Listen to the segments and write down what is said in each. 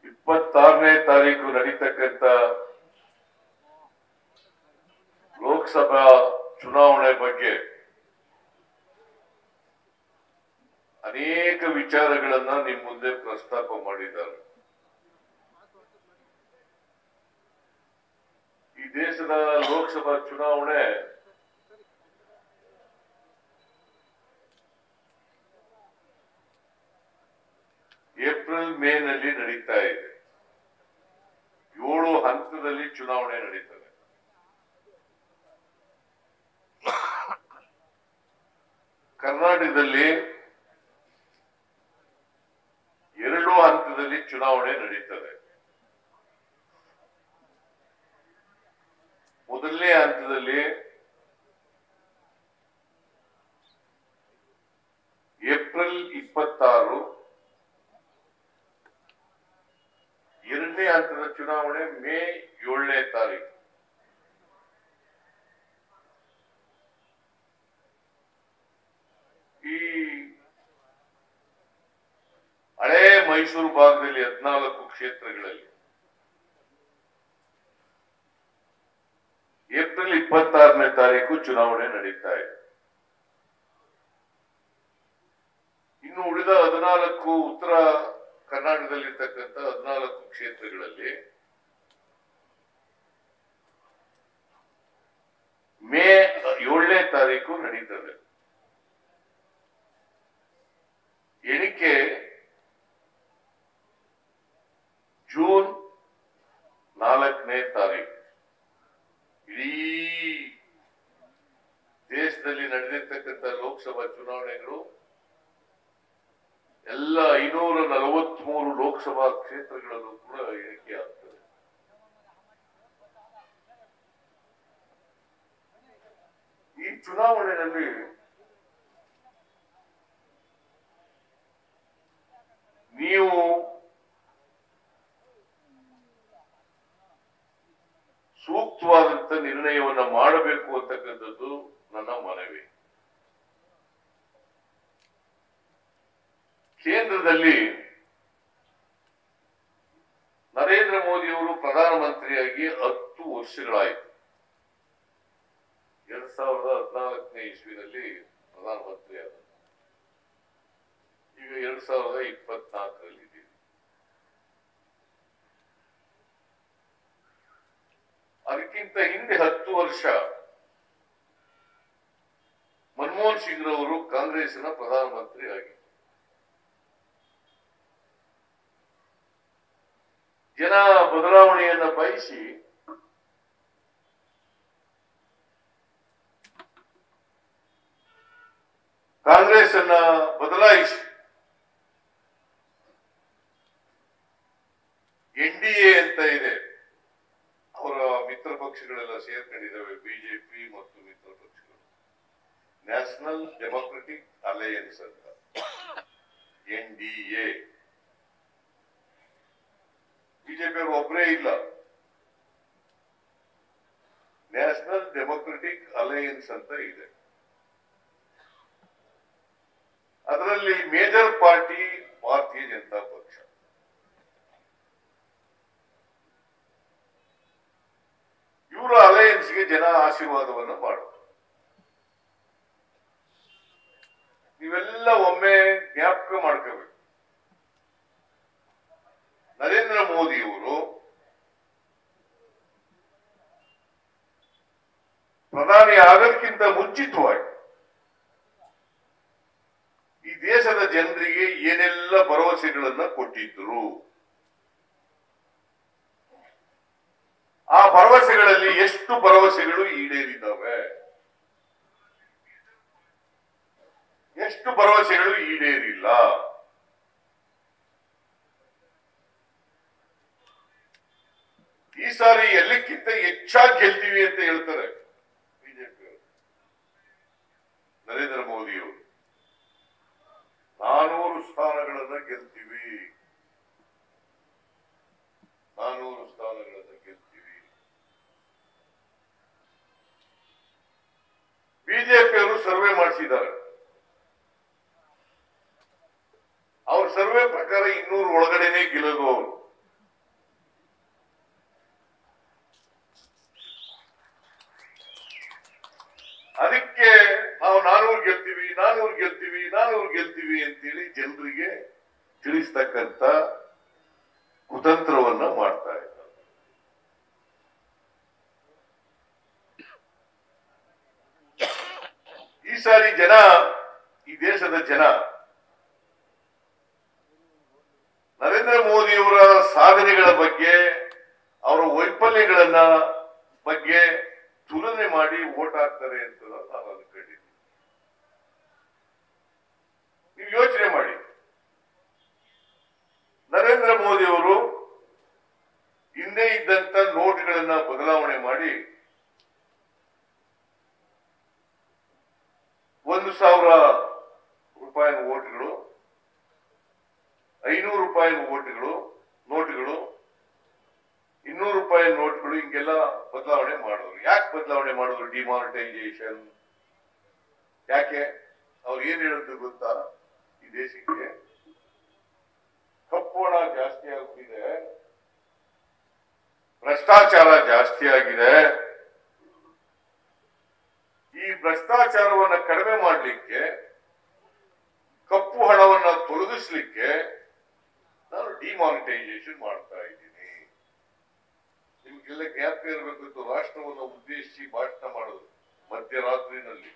ಇಪ್ಪತ್ತಾರನೇ ತಾರೀಕು ನಡೀತಕ್ಕಂಥ ಲೋಕಸಭಾ ಚುನಾವಣೆ ಬಗ್ಗೆ ಅನೇಕ ವಿಚಾರಗಳನ್ನ ನಿಮ್ ಮುಂದೆ ಪ್ರಸ್ತಾಪ ಮಾಡಿದ್ದಾರೆ ಈ ದೇಶದ ಲೋಕಸಭಾ ಚುನಾವಣೆ ಏಪ್ರಿಲ್ ಮೇ ನಲ್ಲಿ ನಡೀತಾ ಇದೆ ಏಳು ಹಂತದಲ್ಲಿ ಚುನಾವಣೆ ನಡೀತದೆ ಕರ್ನಾಟಕದಲ್ಲಿ ಎರಡು ಹಂತದಲ್ಲಿ ಚುನಾವಣೆ ನಡೀತದೆ ಮೊದಲನೇ ಹಂತದಲ್ಲಿ ಏಪ್ರಿಲ್ ಇಪ್ಪತ್ತಾರು ಎರಡನೇ ಹಂತದ ಚುನಾವಣೆ ಮೇ ಏಳನೇ ತಾರೀಕು ಈ ಹಳೇ ಮೈಸೂರು ಭಾಗದಲ್ಲಿ ಹದಿನಾಲ್ಕು ಕ್ಷೇತ್ರಗಳಲ್ಲಿ ಏಪ್ರಿಲ್ ಇಪ್ಪತ್ತಾರನೇ ತಾರೀಕು ಚುನಾವಣೆ ನಡೀತಾ ಇದೆ ಇನ್ನು ಉಳಿದ ಹದಿನಾಲ್ಕು ಉತ್ತರ ಕರ್ನಾಟಕದಲ್ಲಿರ್ತಕ್ಕಂಥ ಹದಿನಾಲ್ಕು ಕ್ಷೇತ್ರಗಳಲ್ಲಿ ಮೇ ಏಳನೇ ತಾರೀಕು ನಡೀತದೆ ಎಣಿಕೆ ಜೂನ್ ನಾಲ್ಕನೇ ತಾರೀಕು ಇಡೀ ದೇಶದಲ್ಲಿ ನಡೆದಿರ್ತಕ್ಕಂಥ ಲೋಕಸಭಾ ಚುನಾವಣೆಗಳು ಎಲ್ಲ ಐನೂರ ನಲವತ್ಮೂರು ಲೋಕಸಭಾ ಕ್ಷೇತ್ರಗಳಲ್ಲೂ ಕೂಡ ಎಣಿಕೆ ಆಗ್ತದೆ ಈ ಚುನಾವಣೆಯಲ್ಲಿ ನೀವು ಸೂಕ್ತವಾದಂತ ನಿರ್ಣಯವನ್ನ ಮಾಡಬೇಕು ಅಂತಕ್ಕಂಥದ್ದು ನನ್ನ ಮನವಿ ಕೇಂದ್ರದಲ್ಲಿ ನರೇಂದ್ರ ಮೋದಿ ಅವರು ಪ್ರಧಾನಮಂತ್ರಿಯಾಗಿ ಹತ್ತು ವರ್ಷಗಳಾಯಿತು ಎರಡ್ ಸಾವಿರದ ಹದಿನಾಲ್ಕನೇ ಇಸ್ವಿನಲ್ಲಿ ಪ್ರಧಾನಮಂತ್ರಿ ಆದ ಈಗ ಎರಡ್ ಸಾವಿರದ ಇಪ್ಪತ್ನಾಲ್ಕರಲ್ಲಿ ಇದ್ದೀವಿ ಅದಕ್ಕಿಂತ ಹಿಂದೆ ಹತ್ತು ವರ್ಷ ಮನಮೋಹನ್ ಸಿಂಗ್ ರವರು ಕಾಂಗ್ರೆಸ್ನ ಪ್ರಧಾನಮಂತ್ರಿ ಆಗಿದ್ದರು ಜನ ಬದಲಾವಣೆಯನ್ನ ಬಯಸಿ ಕಾಂಗ್ರೆಸ್ ಅನ್ನ ಬದಲಾಯಿಸಿ ಎನ್ ಡಿ ಎ ಅಂತ ಇದೆ ಅವರ ಮಿತ್ರ ಪಕ್ಷಗಳೆಲ್ಲ ಸೇರ್ಕೊಂಡಿದ್ದಾವೆ ಬಿಜೆಪಿ ಮತ್ತು ಮಿತ್ರ ಪಕ್ಷಗಳು ನ್ಯಾಷನಲ್ ಡೆಮೊಕ್ರೆಟಿಕ್ ಅಲಯನ್ಸ್ ಅಂತ ಎನ್ ಡಿ ಎ ಬಿಜೆಪಿ ಅವರು ಒಬ್ಬರೇ ಇಲ್ಲ ನ್ಯಾಷನಲ್ ಡೆಮೊಕ್ರೆಟಿಕ್ ಅಲಯನ್ಸ್ ಅಂತ ಇದೆ ಅದರಲ್ಲಿ ಮೇಜರ್ ಪಾರ್ಟಿ ಭಾರತೀಯ ಜನತಾ ಪಕ್ಷ ಇವರ ಅಲಯನ್ಸ್ಗೆ ಜನ ಆಶೀರ್ವಾದವನ್ನು ಮಾಡುತ್ತಾರೆ ನೀವೆಲ್ಲ ಒಮ್ಮೆ ಜ್ಞಾಪಕ ಮಾಡ್ಕೋಬೇಕು ನರೇಂದ್ರ ಮೋದಿಯವರು ಪ್ರಧಾನಿ ಆಗೋದಕ್ಕಿಂತ ಮುಂಚಿತವಾಗಿ ಈ ದೇಶದ ಜನರಿಗೆ ಏನೆಲ್ಲ ಭರವಸೆಗಳನ್ನ ಕೊಟ್ಟಿದ್ರು ಆ ಭರವಸೆಗಳಲ್ಲಿ ಎಷ್ಟು ಭರವಸೆಗಳು ಈಡೇರಿದ್ದಾವೆ ಎಷ್ಟು ಭರವಸೆಗಳು ಈಡೇರಿಲ್ಲ ಈ ಸಾರಿ ಎಲ್ಲಕ್ಕಿಂತ ಹೆಚ್ಚಾಗಿ ಗೆಲ್ತೀವಿ ಅಂತ ಹೇಳ್ತಾರೆ ಬಿಜೆಪಿ ನರೇಂದ್ರ ಮೋದಿಯವರು ನಾನೂರು ಸ್ಥಾನಗಳನ್ನ ಗೆಲ್ತೀವಿ ನಾನೂರು ಸ್ಥಾನಗಳನ್ನ ಗೆಲ್ತೀವಿ ಬಿಜೆಪಿಯವರು ಸರ್ವೆ ಮಾಡಿಸಿದ್ದಾರೆ ಅವ್ರ ಸರ್ವೆ ಪ್ರಕಾರ ಇನ್ನೂರು ಒಳಗಡೆನೆ ಗೆಲ್ಲೋದು ಅವರು ಕೊಡ್ತೀವಿ ಅಂತೇಳಿ ಜನರಿಗೆ ತಿಳಿಸ್ತಕ್ಕಂತ ಕುತಂತ್ರವನ್ನ ಮಾಡ್ತಾ ಇದ್ದಾರೆ ಈ ಸಾರಿ ಜನ ಈ ದೇಶದ ಜನ ನರೇಂದ್ರ ಮೋದಿಯವರ ಸಾಧನೆಗಳ ಬಗ್ಗೆ ಅವರ ವೈಫಲ್ಯಗಳನ್ನ ಬಗ್ಗೆ ತುಲನೆ ಮಾಡಿ ವೋಟ್ ಹಾಕ್ತಾರೆ ಅಂತ ನಾನು ಅನ್ಕೊಂಡಿದ್ದೀನಿ ನೀವು ಯೋಚನೆ ಮಾಡಿ ನರೇಂದ್ರ ಮೋದಿ ಅವರು ಹಿಂದೆ ಇದ್ದಂತ ನೋಟ್ಗಳನ್ನ ಬದಲಾವಣೆ ಮಾಡಿ ಒಂದು ಸಾವಿರ ರೂಪಾಯಿನ ಓಟ್ಗಳು ಐನೂರು ರೂಪಾಯಿನ ಓಟ್ಗಳು ನೋಟ್ಗಳು ಇನ್ನೂರು ರೂಪಾಯಿ ನೋಟ್ಗಳು ಹಿಂಗೆಲ್ಲ ಬದಲಾವಣೆ ಮಾಡಿದ್ರು ಯಾಕೆ ಬದಲಾವಣೆ ಮಾಡಿದ್ರು ಡಿಮಾನಿಟೈಸೇಷನ್ ಯಾಕೆ ಅವ್ರು ಏನ್ ಹೇಳಿದ್ರು ಗೊತ್ತಾ ಈ ದೇಶಕ್ಕೆ ಕಪ್ಪು ಹಣ ಜಾಸ್ತಿ ಆಗ್ತಿದೆ ಭ್ರಷ್ಟಾಚಾರ ಜಾಸ್ತಿ ಆಗಿದೆ ಈ ಭ್ರಷ್ಟಾಚಾರವನ್ನ ಕಡಿಮೆ ಮಾಡಲಿಕ್ಕೆ ಕಪ್ಪು ಹಣವನ್ನ ತೊಲಗಿಸ್ಲಿಕ್ಕೆ ನಾನು ಡಿಮಾನಿಟೈಸೇಷನ್ ಮಾಡ್ತಾ ಇದ್ದೀನಿ ನಿಮ್ಗೆಲ್ಲ ಜ್ಞಾಪಕ ಇರಬೇಕು ರಾಷ್ಟ್ರವನ್ನು ಉದ್ದೇಶಿಸಿ ಭಾಷಣ ಮಾಡೋದು ಮಧ್ಯರಾತ್ರಿನಲ್ಲಿ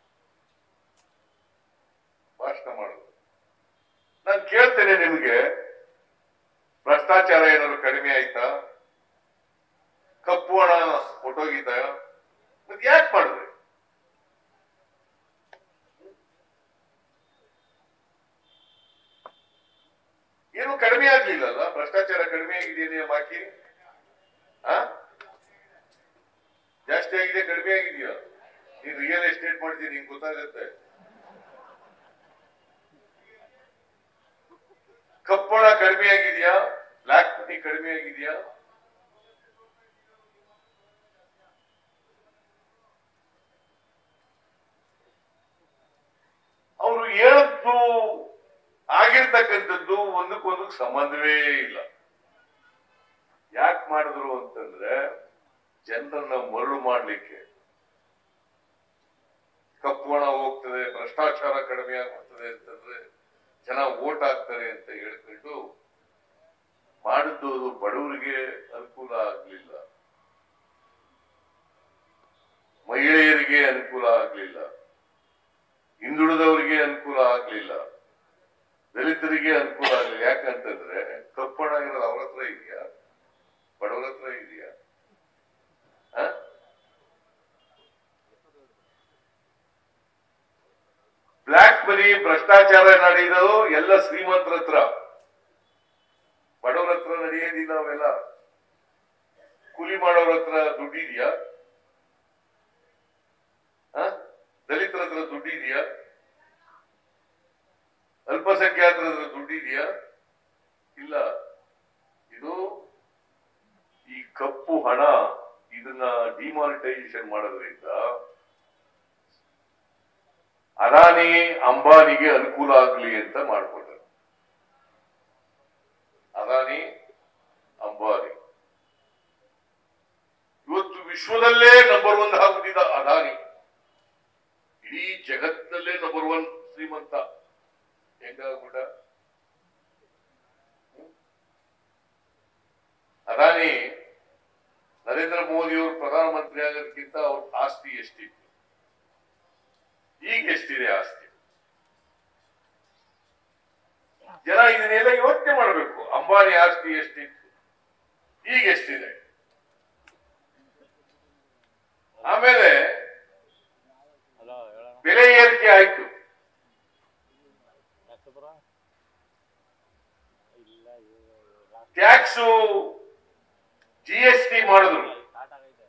ಭಾಷಣ ಮಾಡೋದು ನಾನು ಕೇಳ್ತೇನೆ ನಿಮಗೆ ಭ್ರಷ್ಟಾಚಾರ ಏನಾದ್ರು ಕಡಿಮೆ ಆಯ್ತಾ ಕಪ್ಪು ಹಣ ಹೊಟ್ಟೋಗಿದ್ದ ಮತ್ತೆ ಯಾಕೆ ಮಾಡಿದ್ರಿ ಏನು ಕಡಿಮೆ ಆಗ್ಲಿಲ್ಲಲ್ಲ ಭ್ರಷ್ಟಾಚಾರ ಕಡಿಮೆ ಆಗಿದೆಯೇ ಬಾಕಿ ಆ? ಜಾಸ್ತಿ ಆಗಿದೆ ಕಡಿಮೆ ಆಗಿದೆಯಾ ನೀನ್ ರಿಯಲ್ ಎಸ್ಟೇಟ್ ಮಾಡ್ತೀನಿ ನಿಂಗೆ ಗೊತ್ತಾಗತ್ತೆ ಕಪ್ಪಣ ಕಡಿಮೆ ಆಗಿದೆಯಾ ಬ್ಲಾಕ್ ಮನಿ ಕಡಿಮೆ ಆಗಿದೆಯಾ ಅವರು ಹೇಳದ್ದು ಆಗಿರ್ತಕ್ಕಂಥದ್ದು ಒಂದಕ್ಕೊಂದಕ್ಕೆ ಸಂಬಂಧವೇ ಇಲ್ಲ ಯಾಕೆ ಮಾಡಿದ್ರು ಅಂತಂದ್ರೆ ಜನರನ್ನ ಮರಳು ಮಾಡ್ಲಿಕ್ಕೆ ಕಪ್ಪು ಹಣ ಹೋಗ್ತದೆ ಭ್ರಷ್ಟಾಚಾರ ಕಡಿಮೆ ಆಗ್ಬಿಡ್ತದೆ ಅಂತಂದ್ರೆ ಜನ ಓಟ್ ಹಾಕ್ತಾರೆ ಅಂತ ಹೇಳ್ಕೊಂಡು ಮಾಡಿದ್ದು ಅದು ಬಡವರಿಗೆ ಅನುಕೂಲ ಆಗ್ಲಿಲ್ಲ ಮಹಿಳೆಯರಿಗೆ ಅನುಕೂಲ ಆಗ್ಲಿಲ್ಲ ಹಿಂದುಳಿದವರಿಗೆ ಅನುಕೂಲ ಆಗ್ಲಿಲ್ಲ ದಲಿತರಿಗೆ ಅನುಕೂಲ ಆಗಲಿಲ್ಲ ಯಾಕಂತಂದ್ರೆ ಕಪ್ಪಣ ಇರೋದು ಅವ್ರ ಹತ್ರ ಇದೆಯಾ ಬಡವರ ಹತ್ರ ಇದೆಯಾ ಆ? ಬ್ಲ್ಯಾಕ್ ಮನಿ ಭ್ರಷ್ಟಾಚಾರ ನಡೆಯೋದು ಎಲ್ಲ ಶ್ರೀಮಂತರ ಹತ್ರ ಬಡವರ ಹತ್ರ ನಡೆಯೋದಿಲ್ಲ ಅವೆಲ್ಲ ಕೂಲಿ ಮಾಡೋರ ಹತ್ರ ದುಡ್ಡಿದೆಯಾ ಆ? ದಲಿತರ ಹತ್ರ ದುಡ್ಡಿದೆಯಾ ಅಲ್ಪಸಂಖ್ಯಾತರ ಹತ್ರ ದುಡ್ಡಿದೆಯಾ ಇಲ್ಲ ಇದು ಈ ಕಪ್ಪು ಹಣ ಇದನ್ನ ಡಿಮಾನಿಟೈಸೇಷನ್ ಮಾಡೋದ್ರಿಂದ ಅದಾನಿ ಅಂಬಾನಿಗೆ ಅನುಕೂಲ ಆಗಲಿ ಅಂತ ಮಾಡ್ಕೊಂಡ್ರು ಅದಾನಿ ಅಂಬಾನಿ ಇವತ್ತು ವಿಶ್ವದಲ್ಲೇ ನಂಬರ್ ಒನ್ ಆಗ್ಬಿಟ್ಟಿದ್ದ ಅದಾನಿ ಇಡೀ ಜಗತ್ತಿನಲ್ಲೇ ನಂಬರ್ ಒನ್ ಶ್ರೀಮಂತ ಹೆಂಗಾಗ್ಬಿಟ್ಟ ಅದಾನಿ ನರೇಂದ್ರ ಮೋದಿ ಅವರು ಪ್ರಧಾನಮಂತ್ರಿ ಆಗೋದಕ್ಕಿಂತ ಅವ್ರ ಆಸ್ತಿ ಎಷ್ಟಿತ್ತು ಈಗ ಎಷ್ಟಿದೆ ಆಸ್ತಿ ಜನ ಇದನ್ನೆಲ್ಲ ಯೋಚನೆ ಮಾಡಬೇಕು ಅಂಬಾನಿ ಆಸ್ತಿ ಎಷ್ಟಿತ್ತು ಈಗ ಎಷ್ಟಿದೆ ಆಮೇಲೆ ಹಲೋ ಹೇಳೋಣ ಬೆಲೆ ಏರಿಕೆ ಆಯ್ತು ಯಾಕಬ್ರ ಇಲ್ಲ ಟ್ಯಾಕ್ಸು ಜಿ ಎಸ್ ಟಿ ಮಾಡಿದ್ರು ಸ್ಟಾರ್ಟ್ ಆಗೈತೆ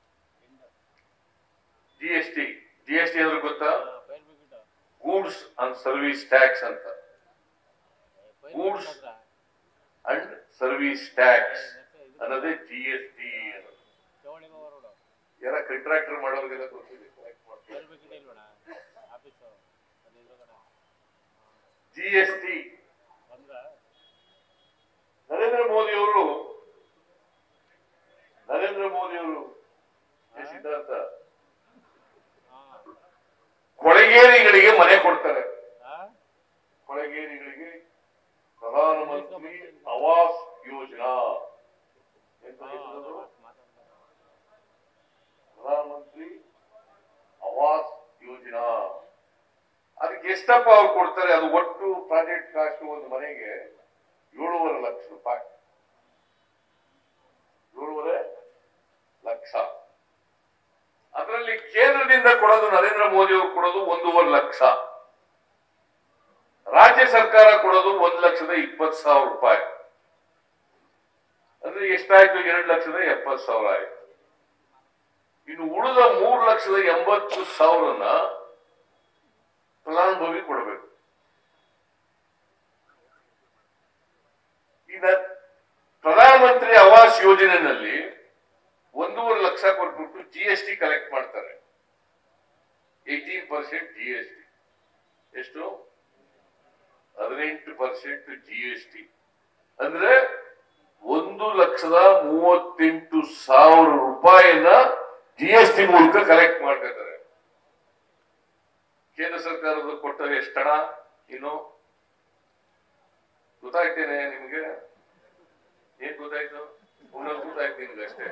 G S T G S T ಅಂದ್ರೆ ಗೊತ್ತಾ ಫೈಲ್ ಬಿಟ್ಟು ಗೂಡ್ಸ್ ಅಂಡ್ ಸರ್ವಿಸ್ ಟ್ಯಾಕ್ಸ್ ಅಂತ ಫೈಲ್ Goods. ಅಂಡ್ ಸರ್ವಿಸ್ ಟ್ಯಾಕ್ಸ್ ಅನ್ನೋದೇ ಜಿ ಎಸ್ ಟಿ ಚವಳಿ ಹೊರಡು ಯಾರ ಕಾಂಟ್ರಾಕ್ಟರ್ ಮಾಡೋರಿಗೆಲ್ಲ ಗೊತ್ತಿದೆ collect ಮಾಡ್ತಾರೆ. ಫೈಲ್ ಬಿಟ್ಟು ಇಲ್ವಣ ಆಫೀಸು ಅದು ಎದುರುಗಡೆ ಜಿ ಎಸ್ ಟಿ ಬಂದ್ರ ನರೇಂದ್ರ ಮೋದಿ ಅವರು ನರೇಂದ್ರ ಮೋದಿ ಅವರು ಸಿದ್ಧಾಂತ ಹಾ ಕೊಳಗೇರಿಗಳಿಗೆ ಮನೆ ಕೊಡ್ತಾರೆ ಹಾ ಕೊಳಗೇರಿಗಳಿಗೆ ಪ್ರಧಾನಮಂತ್ರಿ ಆವಾಸ್ ಯೋಜನಾ ಎಂತ ಹೆಸರದು? ಪ್ರಧಾನಮಂತ್ರಿ ಆವಾಸ್ ಯೋಜನಾ ಅದಕ್ಕೆ ಎಷ್ಟಪ್ಪ ಅವ್ರು ಕೊಡ್ತಾರೆ ಅದು ಒಟ್ಟು ಪ್ರಾಜೆಕ್ಟ್ ಕಾಸ್ಟ್ ಒಂದು ಮನೆಗೆ ಏಳೂವರೆ ಲಕ್ಷ ರೂಪಾಯಿ ಏಳೂವರೆ ಲಕ್ಷ ಅದರಲ್ಲಿ ಕೇಂದ್ರದಿಂದ ಕೊಡೋದು ನರೇಂದ್ರ ಮೋದಿ ಅವರು ಕೊಡೋದು ಒಂದೂವರೆ ಲಕ್ಷ ರಾಜ್ಯ ಸರ್ಕಾರ ಕೊಡೋದು ಒಂದು ಲಕ್ಷದ ಇಪ್ಪತ್ತು ಸಾವಿರ ರೂಪಾಯಿ ಅಂದ್ರೆ ಎಷ್ಟಾಯ್ತು ಎರಡು ಲಕ್ಷದ ಎಪ್ಪತ್ತು ಸಾವಿರ ಆಯ್ತು ಇನ್ನು ಉಳಿದ ಮೂರು ಲಕ್ಷದ ಎಂಬತ್ತು ಸಾವಿರನ ಫಲಾನುಭವಿ ಕೊಡಬೇಕು ಈಗ ಪ್ರಧಾನಮಂತ್ರಿ ಆವಾಸ್ ಯೋಜನೆಯಲ್ಲಿ ಒಂದೂವರೆ ಲಕ್ಷ ಕೊಟ್ಬಿಟ್ಟು ಜಿ ಎಸ್ ಟಿ ಕಲೆಕ್ಟ್ ಮಾಡ್ತಾರೆ eighteen percent G S T ಎಷ್ಟು ಹದಿನೆಂಟು ಪರ್ಸೆಂಟ್ ಜಿ ಎಸ್ ಟಿ ಅಂದ್ರೆ ಒಂದು ಲಕ್ಷದ ಮೂವತ್ತೆಂಟು ಸಾವಿರ ರೂಪಾಯಿನ ಜಿ ಎಸ್ ಟಿ ಮೂಲಕ ಕಲೆಕ್ಟ್ ಮಾಡ್ಕೊತಾರೆ ಕೇಂದ್ರ ಸರ್ಕಾರದ ಕೊಟ್ಟ ಎಷ್ಟಣ ಇನ್ನು ಗೊತ್ತಾಯ್ತೇನೆ ನಿಮ್ಗೆ ಏನ್ ಗೊತ್ತಾಯ್ತು ಪುನಃ ಗೊತ್ತಾಯ್ತು ನಿಮ್ಗೆ ಅಷ್ಟೇ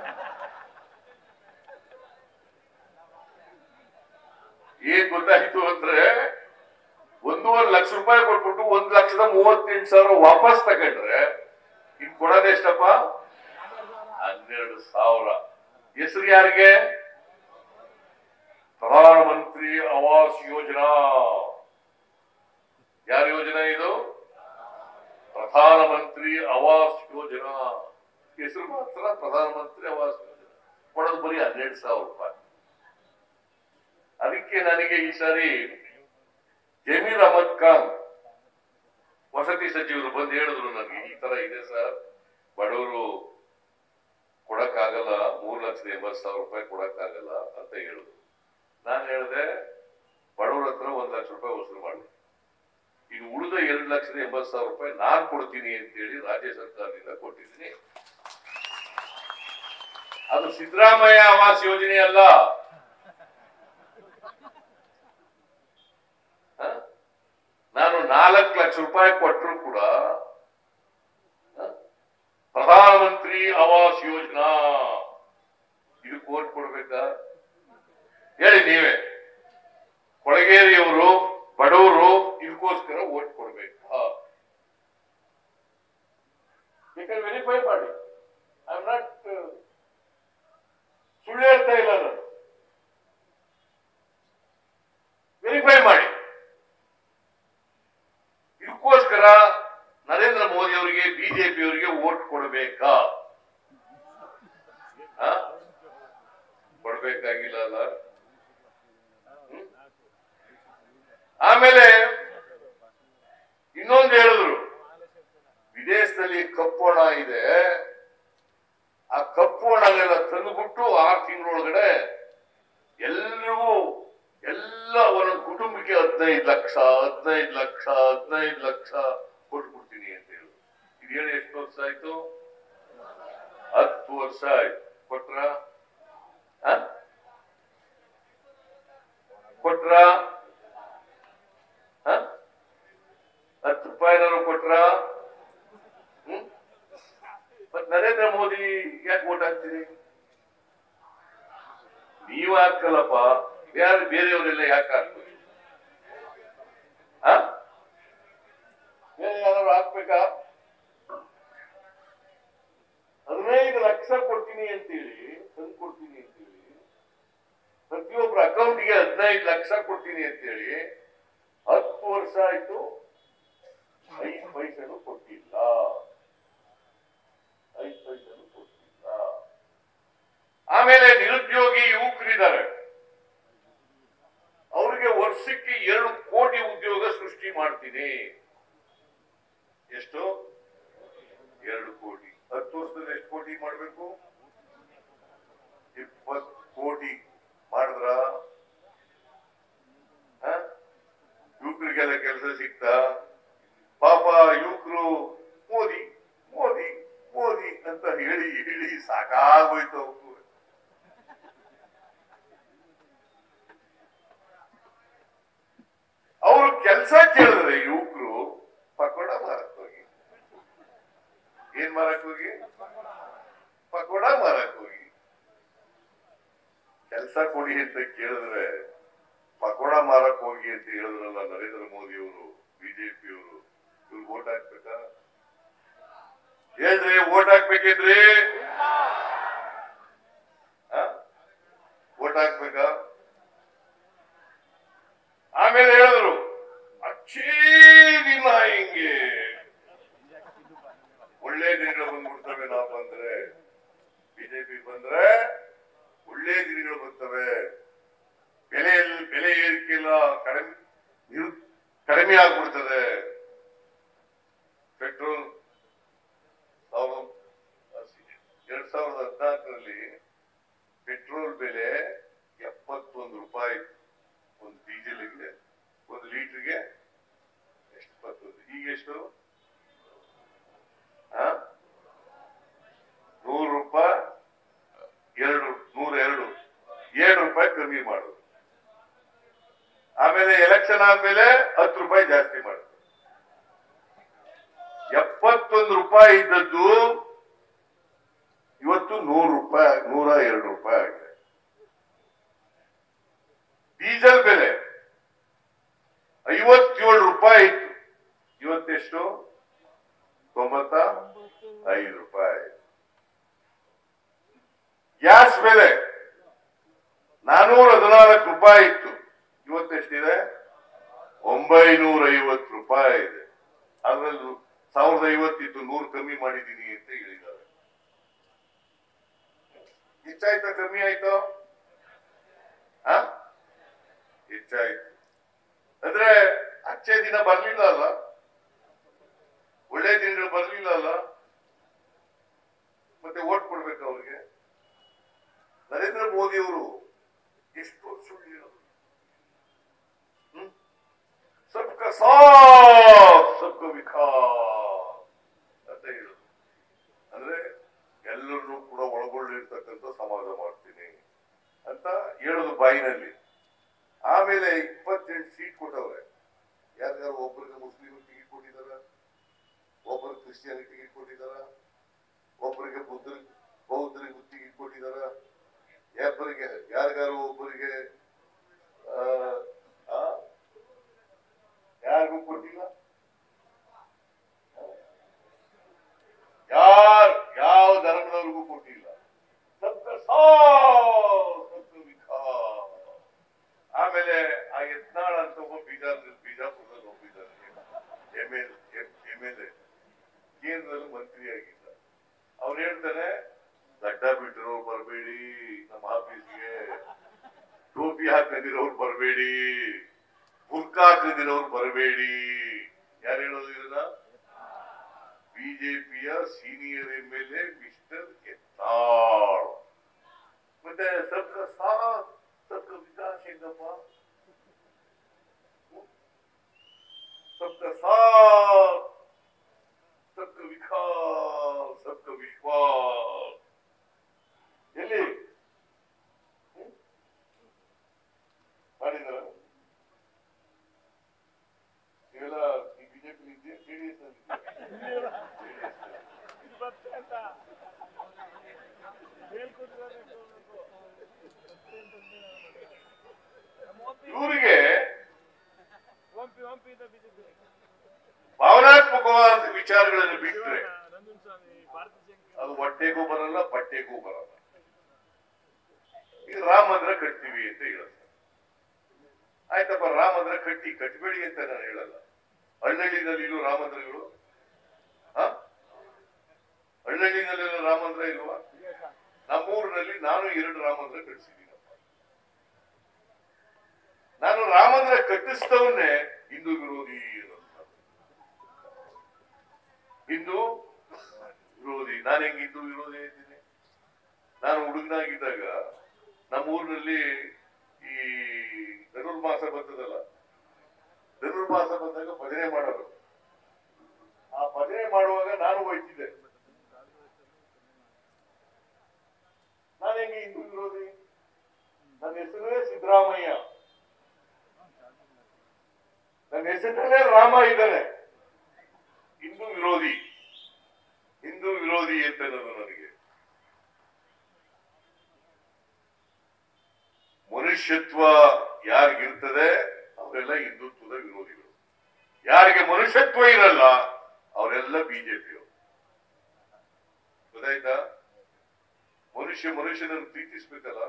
ಏನ್ ಗೊತ್ತಾಯ್ತು ಅಂದ್ರೆ ಒಂದೂವರೆ ಲಕ್ಷ ರೂಪಾಯಿ ಕೊಟ್ಬಿಟ್ಟು ಒಂದ್ ಲಕ್ಷದ ಮೂವತ್ತೆಂಟು ಸಾವಿರ ವಾಪಸ್ ತಗೊಂಡ್ರೆ ಇನ್ ಕೊಡೋದು ಎಷ್ಟಪ್ಪ ಹನ್ನೆರಡು ಸಾವಿರ ಹೆಸರು ಯಾರಿಗೆ ಪ್ರಧಾನಮಂತ್ರಿ ಆವಾಸ್ ಯೋಜನಾ ಯಾರ ಯೋಜನಾ ಇದು ಪ್ರಧಾನಮಂತ್ರಿ ಆವಾಸ್ ಯೋಜನಾ ಹೆಸರು ಮಾತ್ರ ಪ್ರಧಾನಮಂತ್ರಿ ಆವಾಸ್ ಯೋಜನಾ ಕೊಡೋದು ಬರೀ ಹನ್ನೆರಡು ಸಾವಿರ ರೂಪಾಯಿ ಅದಕ್ಕೆ ನನಗೆ ಈ ಸಾರಿ ಜಮೀರ್ ಅಹಮದ್ ಖಾನ್ ವಸತಿ ಸಚಿವರು ಬಂದು ಹೇಳಿದ್ರು ನನಗೆ ಈ ತರ ಇದೆ ಸರ್ ಬಡವರು ಕೊಡಕ್ಕಾಗಲ್ಲ ಮೂರು ಲಕ್ಷದ ಎಂಬತ್ತು ಸಾವಿರ ರೂಪಾಯಿ ಕೊಡಕ್ಕಾಗಲ್ಲ ಅಂತ ಹೇಳಿದ್ರು ನಾನು ಹೇಳಿದೆ ಬಡವರ ಹತ್ರ ಒಂದ್ ಲಕ್ಷ ರೂಪಾಯಿ ವಸೂಲು ಮಾಡಿ ಇನ್ನು ಉಳಿದ ಎರಡು ಲಕ್ಷದ ಎಂಬತ್ತು ಸಾವಿರ ರೂಪಾಯಿ ನಾನ್ ಕೊಡ್ತೀನಿ ಅಂತ ಹೇಳಿ ರಾಜ್ಯ ಸರ್ಕಾರದಿಂದ ಕೊಟ್ಟಿದ್ದೀನಿ ಅದು ಸಿದ್ದರಾಮಯ್ಯ ಆವಾಸ್ ಯೋಜನೆ ಅಲ್ಲ ಹ? ನಾನು ನಾಲ್ಕು ಲಕ್ಷ ರೂಪಾಯಿ ಕೊಟ್ಟರು ಕೂಡ ಹ? ಪ್ರಧಾನಮಂತ್ರಿ ಆವಾಸ್ ಯೋಜನಾ ಇದು ಕೋಟ್ ಕೊಡ್ಬೇಕಾ ಹೇಳಿ ನೀವೇ ಕೊಳಗೇರಿಯವರು ಬಡವರು ಇದಕ್ಕೋಸ್ಕರ ಓಟ್ ಕೊಡ್ಬೇಕಾ ಬೇಕಾದ್ರೆ ವೆರಿಫೈ ಮಾಡಿ ಐ ಆಮ್ ನಾಟ್ ಸುಳ್ಳು ಹೇಳ್ತಾ ಇಲ್ಲ ನಾನು ವೆರಿಫೈ ಮಾಡಿ ಇದಕ್ಕೋಸ್ಕರ ನರೇಂದ್ರ ಮೋದಿ ಅವರಿಗೆ ಬಿಜೆಪಿ ಅವರಿಗೆ ವೋಟ್ ಕೊಡಬೇಕಾ ಹ? ಕೊಡ್ಬೇಕಾಗಿಲ್ಲ ಅಲ್ಲ ಹ್ಮ್? ಆಮೇಲೆ ಇನ್ನೊಂದು ಹೇಳಿದ್ರು ವಿದೇಶದಲ್ಲಿ ಕಪ್ಪು ಹಣ ಇದೆ ಆ ಕಪ್ಪು ಹಣಗಳನ್ನ ತಂದುಬಿಟ್ಟು ಆರು ತಿಂಗಳೊಳಗಡೆ ಎಲ್ರಿಗೂ ಎಲ್ಲ ಒಂದೊಂದು ಕುಟುಂಬಕ್ಕೆ ಹದಿನೈದು ಲಕ್ಷ ಹದಿನೈದು ಲಕ್ಷ ಹದಿನೈದು ಲಕ್ಷ ಕೊಟ್ಬಿಡ್ತೀನಿ ಅಂತ ಹೇಳಿದ್ರು ಇದು ಹೇಳಿ ಎಷ್ಟು ವರ್ಷ ಆಯ್ತು ಹತ್ತು ವರ್ಷ ಆಯ್ತು ಕೊಟ್ರ ಆ? ಕೊಟ್ರ ಆ? ಹತ್ತು ರೂಪಾಯಿನಾರು ಕೊಟ್ರ ಹ್ಮ್ ಮತ್ ನರೇಂದ್ರ ಮೋದಿ ಯಾಕೆ ಓಟ್ ಹಾಕ್ತೀರಿ ನೀವು ಹಾಕಲ್ಲಪ್ಪ ಯಾರು ಬೇರೆಯವರೆಲ್ಲ ಯಾಕೆ ಹಾಕ್ಬೇಕು ಆ? ಬೇರೆ ಯಾರು ಹಾಕ್ಬೇಕಾ ಹದಿನೈದು ಲಕ್ಷ ಕೊಡ್ತೀನಿ ಅಂತೇಳಿ ತಂದು ಕೊಡ್ತೀನಿ ಅಂತೇಳಿ ಪ್ರತಿಯೊಬ್ಬರ ಅಕೌಂಟ್ಗೆ ಹದಿನೈದು ಲಕ್ಷ ಕೊಡ್ತೀನಿ ಅಂತೇಳಿ ಹತ್ತು ವರ್ಷ ಆಯ್ತು ಐದು ಪೈಸೆನೂ ಕೊಟ್ಟಿಲ್ಲ ಐದು ಪೈಸೆನೂ ಕೊಟ್ಟಿಲ್ಲ ಆಮೇಲೆ ನಿರುದ್ಯೋಗಿ ಯುವಕರಿದ್ದಾರೆ ಅವ್ರಿಗೆ ವರ್ಷಕ್ಕೆ ಎರಡು ಕೋಟಿ ಉದ್ಯೋಗ ಸೃಷ್ಟಿ ಮಾಡ್ತೀನಿ ಎಷ್ಟು ಎರಡು ಕೋಟಿ ಹತ್ತು ವರ್ಷದಲ್ಲಿ ಎಷ್ಟು ಕೋಟಿ ಮಾಡಬೇಕು ಇಪ್ಪತ್ತು ಕೋಟಿ ಮಾಡಿದ್ರ ಯುವಕರಿಗೆಲ್ಲ ಕೆಲಸ ಸಿಗ್ತಾ ಪಾಪ ಯುವಕರು ಮೋದಿ ಮೋದಿ ಮೋದಿ ಅಂತ ಹೇಳಿ ಹೇಳಿ ಸಾಕಾಗೋಯ್ತು ಅವ್ರು ಅವರು ಕೆಲಸ ಕೇಳಿದ್ರೆ ಯುವಕರು ಏನ್ ಮಾರಕ್ ಹೋಗಿ ಪಕೋಡ ಮಾರಕ್ ಹೋಗಿ ಕೆಲಸ ಕೊಡಿ ಅಂತ ಕೇಳಿದ್ರೆ ಪಕೋಡ ಮಾರಕ್ ಹೋಗಿ ಅಂತ ಹೇಳಿದ್ರಲ್ಲ ನರೇಂದ್ರ ಮೋದಿ ಅವರು ಬಿಜೆಪಿಯವರು ಇವ್ರಿಗೆ ಓಟ್ ಹಾಕ್ಬೇಕಾ ಹೇಳ್ರಿ ಓಟ್ ಹಾಕ್ಬೇಕೇನ್ರಿ ಓಟ್ ಹಾಕ್ಬೇಕಾ ಆಮೇಲೆ ಹೇಳಿದ್ರು ಅಚ್ಚೇ ದಿನ ಹಿಂಗೆ ಒಳ್ಳೆ ದಿನಗಳು ಬಂದ್ಬಿಡ್ತವೆ ನಾವು ಬಂದ್ರೆ ಬಿಜೆಪಿ ಬಂದ್ರೆ ಒಳ್ಳೆ ದಿನಗಳು ಬರ್ತವೆ ಬೆಲೆಯಲ್ಲಿ ಬೆಲೆ ಏರಿಕೆ ಎಲ್ಲ ಕಡಿಮೆ ನಿರು- ಕಡಿಮೆ ಆಗ್ಬಿಡ್ತದೆ ಪೆಟ್ರೋಲ್ ಸಾವಿರದ ಎರಡ್ ಸಾವಿರದ ಹದಿನಾಲ್ಕರಲ್ಲಿ ಪೆಟ್ರೋಲ್ ಬೆಲೆ ಎಪ್ಪತ್ತೊಂದು ರೂಪಾಯಿ ಒಂದು ಡೀಸೆಲ್ಗೆ ಒಂದು ಲೀಟರ್ಗೆ ಎಷ್ಟು ಇಪ್ಪತ್ತೊಂದು ಈಗ ಎಷ್ಟು ಆ? ನೂರು ರೂಪಾಯಿ ಎರಡು ನೂರ ಎರಡು ಏಳು ರೂಪಾಯಿ ಕಮ್ಮಿ ಮಾಡೋದು ಆಮೇಲೆ ಎಲೆಕ್ಷನ್ ಆದ್ಮೇಲೆ ಹತ್ತು ರೂಪಾಯಿ ಜಾಸ್ತಿ ಮಾಡೋದು ಎಪ್ಪತ್ತೊಂದು ರೂಪಾಯಿ ಇದ್ದದ್ದು ಇವತ್ತು ನೂರು ರೂಪಾಯಿ ನೂರ ಎರಡು ರೂಪಾಯಿ ಆಗಿದೆ ಡೀಸೆಲ್ ಬೆಲೆ ಐವತ್ತೇಳು ರೂಪಾಯಿ ಇತ್ತು ಇವತ್ತೆಷ್ಟು ತೊಂಬತ್ತ ಐದು ರೂಪಾಯಿ ಗ್ಯಾಸ್ ಬೆಲೆ ನಾನೂರ ಹದಿನಾಲ್ಕು ರೂಪಾಯಿ ಇತ್ತು ಇವತ್ತೆಷ್ಟಿದೆ ಒಂಬೈನೂರ ಐವತ್ತು ರೂಪಾಯಿ ಇದೆ ಅದ್ರಲ್ಲಿ ಸಾವಿರದ ಐವತ್ತಿತ್ತು ನೂರು ಕಮ್ಮಿ ಮಾಡಿದ್ದೀನಿ ಅಂತ ಹೇಳಿದ್ದಾರೆ ಹೆಚ್ಚಾಯ್ತಾ ಕಮ್ಮಿ ಆಯ್ತು ಆ? ಹೆಚ್ಚಾಯ್ತು ಅಂದ್ರೆ ಅಚ್ಚೆ ದಿನ ಬರ್ಲಿಲ್ಲ ಅಲ್ಲ ಒಳ್ಳೆ ದಿನಗಳು ಬರ್ಲಿಲ್ಲ ಅಲ್ಲ ಮತ್ತೆ ಓಟ್ ಕೊಡ್ಬೇಕು ಅವ್ರಿಗೆ ನರೇಂದ್ರ ಮೋದಿ ಅವರು ಎಷ್ಟು ಸುಳ್ಳು ಹೇಳೋದು ಹ್ಮ್? ಸಬ್ಕಾ ಸಾಥ್ ಸಬ್ಕಾ ವಿಕಾಸ್ ಅಂತ ಹೇಳೋದು ಅಂದ್ರೆ ಎಲ್ಲರನ್ನೂ ಕೂಡ ಒಳಗೊಂಡಿರ್ತಕ್ಕಂಥ ಸಮಾಜ ಮಾಡ್ತೀನಿ ಅಂತ ಹೇಳೋದು ಬಾಯಿನಲ್ಲಿ ಆಮೇಲೆ ಇಪ್ಪತ್ತೆಂಟು ಸೀಟ್ ಕೊಟ್ಟವ್ರೆ ಯಾರ್ಯಾರು ಒಬ್ಬರಿಗೆ ಮುಸ್ಲಿಂ ಟಿಕೆಟ್ ಕೊಟ್ಟಿದಾರ ಒಬ್ಬರಿಗೆ ಕ್ರಿಶ್ಚಿಯನ್ ಟಿಕೆಟ್ ಕೊಟ್ಟಿದಾರ ಒಬ್ಬರಿಗೆ ಬುದ್ಧ ಬೌದ್ಧರಿಗೆ ಟಿಕೆಟ್ ಕೊಟ್ಟಿದಾರ ಯಾರಿಗೆ ಯಾರಿಗಾರು ಒಬ್ಬರಿಗೆ ಆ, ಆ? ಯಾರಿಗೂ ಕೊಟ್ಟಿಲ್ಲ ಯಾರ್ ಯಾವ ಧರ್ಮದವ್ರಿಗೂ ಕೊಟ್ಟಿಲ್ಲ ಸಬ್ಕ ಸಾಥ್, ಸಬ್ಕ ವಿಕಾಸ್. ಆಮೇಲೆ ಆ ಯತ್ನಾಳ್ ಅಂತ ಒಬ್ಬ ಬೀಜಾರ್ ಬಿಜಾಪುರದಲ್ಲಿ ಹೋಗಿದ್ದಾರೆ M L M L A ಕೇಂದ್ರದಲ್ಲಿ ಮಂತ್ರಿ ಆಗಿದ್ದ ಅವ್ರು ಹೇಳ್ತಾರೆ ಗಡ್ಡ ಬಿಟ್ಟಿರೋರು ಬರಬೇಡಿ ನಮ್ಮ ಆಫೀಸ್ಗೆ ಟೋಪಿ ಹಾಕೊಂಡಿರೋರು ಬರಬೇಡಿ ಬುರ್ಕ ಹಾಕೊಂಡಿರೋರು ಬರಬೇಡಿ ಯಾರು ಹೇಳೋದು ಇದನ್ನ ಬಿಜೆಪಿಯ senior M L A mister Yatnal ಮತ್ತೆ ಸಬ್ಕ ಸಾಥ್ ಸಬ್ಕ ವಿಕಾಸ್ ಹೆಂಗಪ್ಪ सबका साथ सबका विकास सबका विश्वास ಎಲ್ಲಿ ಹ್ಮ್? ಮಾಡಿದಾರ ನೀವೆಲ್ಲ ಈ ಬಿಜೆಪಿ ಇದ್ದೆ ಜೆಡಿಎಸ್ ಬರ್ತೇ ಅಂತ ಹೇಳ್ಕೊಟ್ಟಿರೋದೇ ಇವರಿಗೆ ಹಂಪಿ ಹಂಪಿ ಇಂದ ಬಿಜೆಪಿ ಭಾವನಾತ್ಮಕವಾದ ವಿಚಾರಗಳನ್ನು ಬಿಟ್ಟರೆ ನಂದನ್ ಸ್ವಾಮಿ ಭಾರತಿ ಶಂಕರ್ ಅದು ಹೊಟ್ಟೆಗೂ ಬರಲ್ಲ ಬಟ್ಟೆಗೂ ಬರಲ್ಲ ಈಗ ರಾಮ ಮಂದಿರ ಕಟ್ತೀವಿ ಅಂತ ಹೇಳುತ್ತೆ ಆಯ್ತಪ್ಪ ರಾಮ ಮಂದಿರ ಕಟ್ಟಿ ಕಟ್ಟಬೇಡಿ ಅಂತ ನಾನು ಹೇಳಲ್ಲ ಹಳ್ಳಹಳ್ಳಿನಲ್ಲಿ ಇಲ್ಲೂ ರಾಮ ಮಂದಿರಗಳು ಹ? ಹಳ್ಳಹಳ್ಳಿನಲ್ಲೆಲ್ಲ ರಾಮ ಮಂದಿರ ಇಲ್ವಾ ನಮ್ಮೂರಿನಲ್ಲಿ ನಾನು ಎರಡು ರಾಮ ಮಂದಿರ ಕಟ್ಟಿಸಿದ್ದೀನಪ್ಪ ನಾನು ರಾಮ ಮಂದಿರ ಕಟ್ಟಿಸಿದವನ್ನೇ ಹಿಂದೂ ವಿರೋಧಿ ಅನ್ನೋದು. ಹಿಂದೂ ವಿರೋಧಿ ನಾನು ಹೆಂಗ್ ಹಿಂದೂ ವಿರೋಧಿ ಇದ್ದೀನಿ ನಾನು ಹುಡುಗನಾಗಿದ್ದಾಗ ನಮ್ಮ ಊರಿನಲ್ಲಿ ಈ ಧನುರ್ಮಾಸ ಬರ್ತದಲ್ಲ ಧನುರ್ಮಾಸ ಬಂದಾಗ ಭಜನೆ ಮಾಡೋರು ಆ ಭಜನೆ ಮಾಡುವಾಗ ನಾನು ಹೋಯ್ತಿದ್ದೆ ನಾನು ಹೆಂಗೆ ಹಿಂದೂ ವಿರೋಧಿ ನನ್ನ ಹೆಸರೇ ಸಿದ್ದರಾಮಯ್ಯ ನನ್ನ ಹೆಸರಿನಲ್ಲೇ ರಾಮ ಇದ್ದಾನೆ ಹಿಂದೂ ವಿರೋಧಿ ಹಿಂದೂ ವಿರೋಧಿ ಅಂತ ಅನ್ನೋದು ನನಗೆ ಮನುಷ್ಯತ್ವ ಯಾರಿಗಿರ್ತದೆ ಅವರೆಲ್ಲ ಹಿಂದುತ್ವದ ವಿರೋಧಿಗಳು ಯಾರಿಗೆ ಮನುಷ್ಯತ್ವ ಇರಲ್ಲ ಅವರೆಲ್ಲ ಬಿಜೆಪಿಯವರು ಗೊತ್ತಾಯ್ತಾ ಮನುಷ್ಯ ಮನುಷ್ಯನನ್ನು ಪ್ರೀತಿಸ್ಬೇಕಲ್ಲ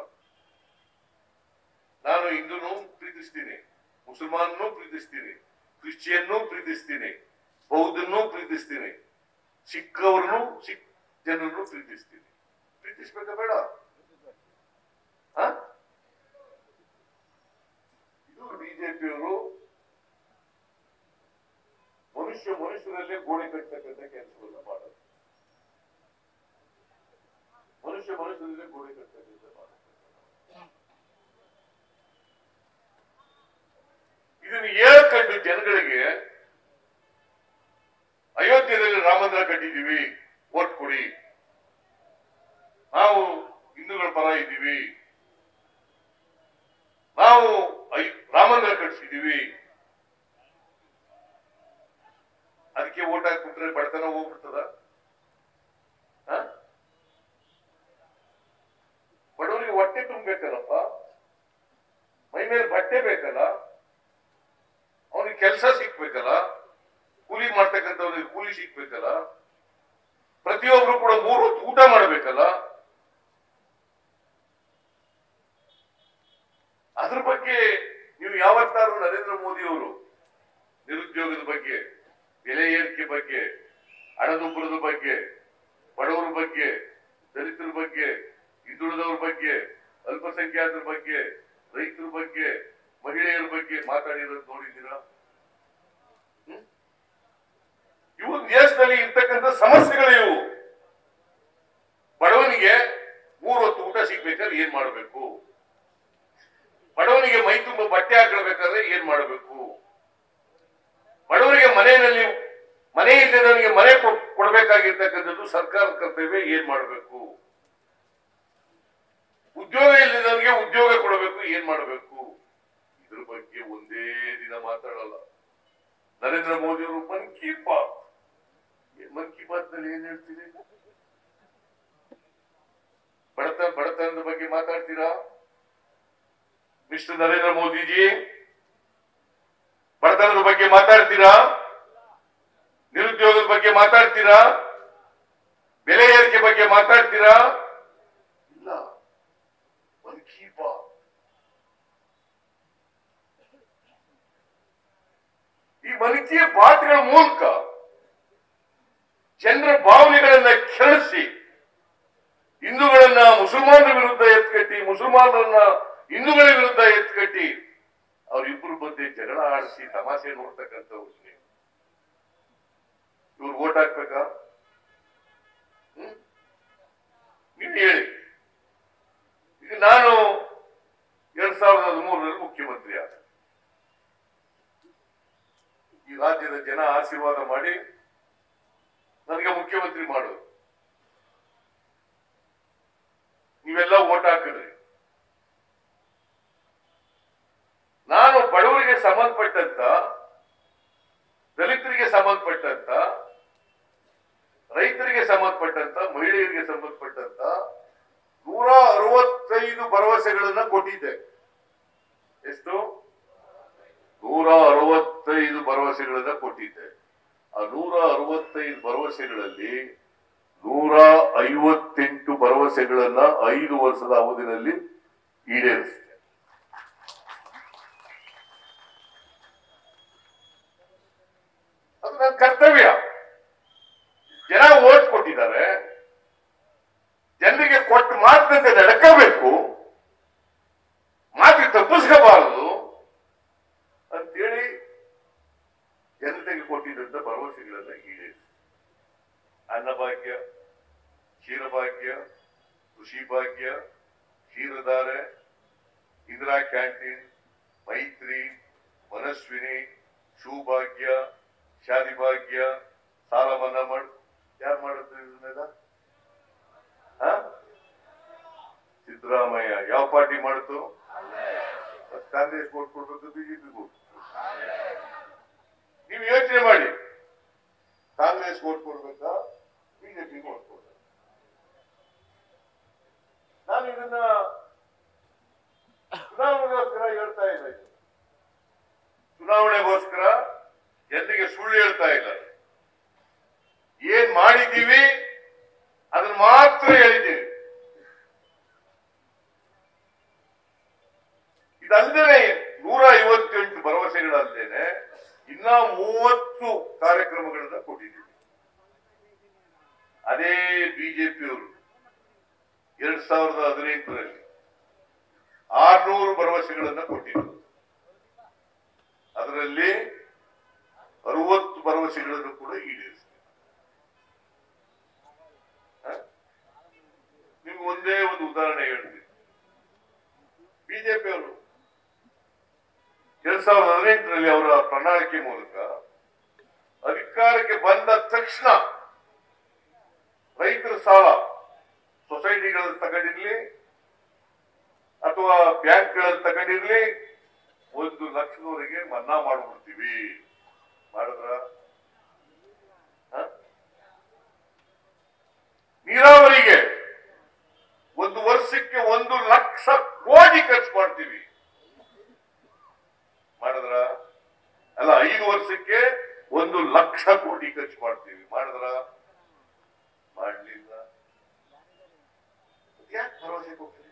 ನಾನು ಹಿಂದೂನು ಪ್ರೀತಿಸ್ತೀನಿ ಮುಸಲ್ಮಾನನ್ನು ಪ್ರೀತಿಸ್ತೀನಿ ಕ್ರಿಶ್ಚಿಯನ್ನೂ ಪ್ರೀತಿಸ್ತೀನಿ ಬೌದ್ಧನ್ನೂ ಪ್ರೀತಿಸ್ತೀನಿ ಸಿಕ್ಕವ್ರನ್ನು ಸಿಖ್ ಜನರನ್ನು ಪ್ರೀತಿಸ್ತೀನಿ ಪ್ರೀತಿಸ್ಬೇಕಾ ಬೇಡ ಆ? ಇದು ಬಿಜೆಪಿಯವರು ಮನುಷ್ಯ ಮನುಷ್ಯರಲ್ಲೇ ಗೋಡೆ ಕಟ್ಟತಕ್ಕಂಥ ಕೆಲಸವನ್ನ ಮಾಡೋದು ಮನುಷ್ಯ ಮನುಷ್ಯರಲ್ಲೇ ಗೋಡೆ ಕಟ್ಟತಕ್ಕಂಥ ಮಾಡೋದು ಇದನ್ನು ಹೇಳ್ಕೊಂಡು ಜನಗಳಿಗೆ ಅಯೋಧ್ಯೆಯಲ್ಲಿ ರಾಮಂದ್ರ ಕಟ್ಟಿದ್ದೀವಿ ಓಟ್ ಕೊಡಿ ನಾವು ಹಿಂದೂಗಳ ಪರ ಇದ್ದೀವಿ ನಾವು ಐ- ರಾಮಂದ್ರ ಕಟ್ಟಿಸಿದೀವಿ ಅದಕ್ಕೆ ಓಟ್ ಹಾಕ್ಬಿಟ್ರೆ ಬಡತನ ಹೋಗ್ಬಿಡ್ತದ ಹ? ಬಡವರಿಗೆ ಹೊಟ್ಟೆ ತುಂಬಬೇಕಲ್ಲಪ್ಪ ಮೈ ಮೇಲೆ ಬಟ್ಟೆ ಬೇಕಲ್ಲ ಅವನಿಗೆ ಕೆಲಸ ಸಿಕ್ಬೇಕಲ್ಲ ಕೂಲಿ ಮಾಡ್ತಕ್ಕಂಥವ್ರಿಗೆ ಕೂಲಿ ಸಿಕ್ಬೇಕಲ್ಲ ಪ್ರತಿಯೊಬ್ರು ಕೂಡ ಮೂರು ಹೊತ್ತು ಊಟ ಮಾಡಬೇಕಲ್ಲ ಅದ್ರ ಬಗ್ಗೆ ನೀವು ಯಾವತ್ತಾರು ನರೇಂದ್ರ ಮೋದಿ ಅವರು ನಿರುದ್ಯೋಗದ ಬಗ್ಗೆ ಬೆಲೆ ಏರಿಕೆ ಬಗ್ಗೆ ಹಣದುಬ್ಬರದ ಬಗ್ಗೆ ಬಡವರ ಬಗ್ಗೆ ದಲಿತರ ಬಗ್ಗೆ ಹಿಂದುಳಿದವ್ರ ಬಗ್ಗೆ ಅಲ್ಪಸಂಖ್ಯಾತರ ಬಗ್ಗೆ ರೈತರ ಬಗ್ಗೆ ಮಹಿಳೆಯರ ಬಗ್ಗೆ ಮಾತಾಡಿರೋದು ನೋಡಿದ್ದೀರಾ ಹ್ಮ್? ಇವು ದೇಶದಲ್ಲಿ ಇರ್ತಕ್ಕಂಥ ಸಮಸ್ಯೆಗಳು ಇವು ಬಡವನಿಗೆ ಮೂರು ಹೊತ್ತು ಊಟ ಸಿಗ್ಬೇಕಾದ್ರೆ ಏನ್ ಮಾಡಬೇಕು ಬಡವನಿಗೆ ಮೈ ತುಂಬ ಬಟ್ಟೆ ಹಾಕೊಳ್ಬೇಕಾದ್ರೆ ಏನ್ ಮಾಡಬೇಕು ಬಡವರಿಗೆ ಮನೆಯಲ್ಲಿ ಮನೆ ಇಲ್ಲದವನಿಗೆ ಮನೆ ಕೊಡ್- ಕೊಡ್ಬೇಕಾಗಿರ್ತಕ್ಕಂಥದ್ದು ಸರ್ಕಾರದ ಕರ್ತವ್ಯ ಏನ್ ಮಾಡಬೇಕು ಉದ್ಯೋಗ ಇಲ್ಲದವನಿಗೆ ಉದ್ಯೋಗ ಕೊಡಬೇಕು ಏನ್ ಮಾಡಬೇಕು ಇದ್ರ ಬಗ್ಗೆ ಒಂದೇ ದಿನ ಮಾತಾಡಲ್ಲ ನರೇಂದ್ರ ಮೋದಿ ಅವರು ಮನ್ ಕಿ ಬಾತ್ ಏ- ಮನ್ ಕಿ ಬಾತ್ ನಲ್ಲಿ ಏನ್ ಹೇಳ್ತೀರಿ ಬಡತನ ಬಡತನದ ಬಗ್ಗೆ ಮಾತಾಡ್ತೀರಾ ಮಿಸ್ಟರ್ ನರೇಂದ್ರ ಮೋದಿಜಿ ಬಡತನದ ಬಗ್ಗೆ ಮಾತಾಡ್ತೀರಾ ನಿರುದ್ಯೋಗದ ಬಗ್ಗೆ ಮಾತಾಡ್ತೀರಾ ಬೆಲೆ ಏರಿಕೆ ಬಗ್ಗೆ ಮಾತಾಡ್ತೀರಾ ಇಲ್ಲ ಮನ್ ಕಿ ಬಾತ್ ಈ ಮನ್ ಕಿ ಬಾತ್ಗಳ ಮೂಲಕ ಜನರ ಭಾವನೆಗಳನ್ನ ಕೆರಳಿಸಿ ಹಿಂದೂಗಳನ್ನ ಮುಸಲ್ಮಾನರ ವಿರುದ್ಧ ಎತ್ಕಟ್ಟಿ ಮುಸಲ್ಮಾನರನ್ನ ಹಿಂದೂಗಳ ವಿರುದ್ಧ ಎತ್ಕಟ್ಟಿ ಅವರಿಬ್ಬರು ಮಧ್ಯೆ ಜಗಳ ಆಡಿಸಿ ತಮಾಷೆ ನೋಡ್ತಕ್ಕಂಥವ್ರು ನೀವು ಇವ್ರು ಓಟ್ ಹಾಕ್ಬೇಕಾ ಹ್ಮ್? ನೀವು ಹೇಳಿ ಈಗ ನಾನು ಎರಡ್ ಸಾವಿರದ ಹದಿಮೂರರಲ್ಲಿ ಮುಖ್ಯಮಂತ್ರಿ ಆದ ಈ ರಾಜ್ಯದ ಜನ ಆಶೀರ್ವಾದ ಮಾಡಿ ನನಗೆ ಮುಖ್ಯಮಂತ್ರಿ ಮಾಡೋದು ನೀವೆಲ್ಲ ಓಟ್ ಹಾಕಿದ್ರಿ ನಾನು ಬಡವರಿಗೆ ಸಂಬಂಧಪಟ್ಟಂತ ದಲಿತರಿಗೆ ಸಂಬಂಧಪಟ್ಟಂತ ರೈತರಿಗೆ ಸಂಬಂಧಪಟ್ಟಂತ ಮಹಿಳೆಯರಿಗೆ ಸಂಬಂಧಪಟ್ಟಂತ ನೂರ ಅರವತ್ತೈದು ಭರವಸೆಗಳನ್ನ ಕೊಟ್ಟಿದ್ದೆ ಎಷ್ಟು ನೂರ ಅರವತ್ತೈದು ಭರವಸೆಗಳನ್ನ ಕೊಟ್ಟಿದ್ದೆ ಆ ನೂರ ಅರವತ್ತೈದು ಭರವಸೆಗಳಲ್ಲಿ ನೂರ ಐವತ್ತೆಂಟು ಭರವಸೆಗಳನ್ನ ಐದು ವರ್ಷದ ಅವಧಿನಲ್ಲಿ ಈಡೇರಿಸಿದೆ ಅದು ನನ್ನ ಕರ್ತವ್ಯ ಜನ ಓಟ್ ಕೊಟ್ಟಿದ್ದಾರೆ ಜನರಿಗೆ ಕೊಟ್ಟು ಮಾತಿನಂತೆ ನಡ್ಕೋಬೇಕು ಮಾತಿಗೆ ತಪ್ಪಿಸ್ಕೋಬಾರದು ಅಂತೇಳಿ ಜನತೆಗೆ ಕೊಟ್ಟಿದ್ದಂತ ಭರವಸೆಗಳನ್ನ ಈಡೇರಿಸಿ ಅನ್ನಭಾಗ್ಯ ಕ್ಷೀರಭಾಗ್ಯ ಕೃಷಿ ಭಾಗ್ಯ ಕ್ಷೀರಧಾರೆ ಇಂದಿರಾ ಕ್ಯಾಂಟೀನ್ ಮೈತ್ರಿ ಮನಸ್ವಿನಿ ಶೂಭಾಗ್ಯ ಶಾದಿ ಭಾಗ್ಯ ಸಾಲ ಮನ್ನಾ ಮಾಡು ಯಾರು ಮಾಡುತ್ತೆ ಇದನ್ನೆಲ್ಲ ಆ? ಸಿದ್ದರಾಮಯ್ಯ ಯಾವ ಪಾರ್ಟಿ ಮಾಡ್ತು ಮತ್ತ್ ಕಾಂಗ್ರೆಸ್ ಓಟ್ ಕೊಡ್ಬೇಕು ಬಿಜೆಪಿ ಓಟ್ ನೀವು ಯೋಚನೆ ಮಾಡಿ ಕಾಂಗ್ರೆಸ್ ಓಟ್ ಕೊಡ್ಬೇಕಾ ಬಿಜೆಪಿ ಓಟ್ ಕೊಡ್ಬೇಕಾ ಮಾತ್ರ ಹೇಳಿದ್ದೇನೆ ಇದಲ್ಲದೆ ನೂರ ಐವತ್ತೆಂಟು ಭರವಸೆಗಳಲ್ಲದೇನೆ ಇನ್ನ ಮೂವತ್ತು ಕಾರ್ಯಕ್ರಮಗಳನ್ನ ಕೊಟ್ಟಿದ್ದೀವಿ ಅದೇ ಬಿಜೆಪಿಯವರು ಎರಡ್ ಸಾವಿರದ ಹದಿನೆಂಟರಲ್ಲಿ ಆರ್ನೂರು ಭರವಸೆಗಳನ್ನ ಕೊಟ್ಟಿದ್ರು ಅದರಲ್ಲಿ ಅರವತ್ತು ಭರವಸೆಗಳನ್ನು ಕೂಡ ಈಡೇರಿಸಿದೆ ಹ? ನಿಮ್ಗೆ ಒಂದೇ ಒಂದು ಉದಾಹರಣೆ ಹೇಳ್ತೀನಿ ಬಿಜೆಪಿಯವರು ಎರಡ್ ಸಾವಿರದ ಹದಿನೆಂಟರಲ್ಲಿ ಅವರ ಪ್ರಣಾಳಿಕೆ ಮೂಲಕ ಅಧಿಕಾರಕ್ಕೆ ಬಂದ ತಕ್ಷಣ ರೈತರ ಸಾಲ ಸೊಸೈಟಿಗಳಲ್ಲಿ ತಗೊಂಡಿರ್ಲಿ ಅಥವಾ ಬ್ಯಾಂಕ್ಗಳಲ್ಲಿ ತಗೊಂಡಿರ್ಲಿ ಒಂದು ಲಕ್ಷದವರೆಗೆ ಮನ್ನಾ ಮಾಡ್ಬಿಡ್ತೀವಿ ಮಾಡಿದ್ರ ಹ? ನೀರಾವರಿಗೆ ಒಂದು ವರ್ಷಕ್ಕೆ ಒಂದು ಲಕ್ಷ ಕೋಟಿ ಖರ್ಚು ಮಾಡ್ತೀವಿ ಮಾಡಿದ್ರ ಅಲ್ಲ ಐದು ವರ್ಷಕ್ಕೆ ಒಂದು ಲಕ್ಷ ಕೋಟಿ ಖರ್ಚು ಮಾಡ್ತೀವಿ ಮಾಡಿದ್ರ ಮಾಡ್ಲಿಲ್ಲ ಯಾಕೆ ಭರವಸೆ ಕೊಡ್ತೀರಿ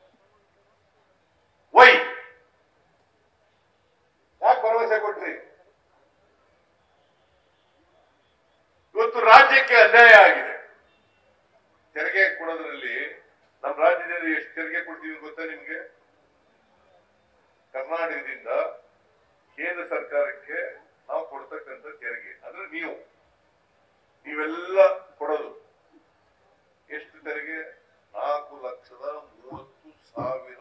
ವೈ ಯಾಕೆ ಭರವಸೆ ಕೊಟ್ರಿ ಇವತ್ತು ರಾಜ್ಯಕ್ಕೆ ಅನ್ಯಾಯ ಆಗಿದೆ ತೆರಿಗೆ ಕೊಡೋದ್ರಲ್ಲಿ ನಮ್ಮ ರಾಜ್ಯದಲ್ಲಿ ಎಷ್ಟು ತೆರಿಗೆ ಕೊಡ್ತೀವಿ ಗೊತ್ತಾ ನಿಮ್ಗೆ ಕರ್ನಾಟಕದಿಂದ ಕೇಂದ್ರ ಸರ್ಕಾರಕ್ಕೆ ನಾವು ಕೊಡ್ತಕ್ಕಂಥ ತೆರಿಗೆ ಅಂದ್ರೆ ನೀವು ನೀವೆಲ್ಲ ಕೊಡೋದು ಎಷ್ಟು ತೆರಿಗೆ ನಾಲ್ಕು ಲಕ್ಷದ ಮೂವತ್ತು ಸಾವಿರ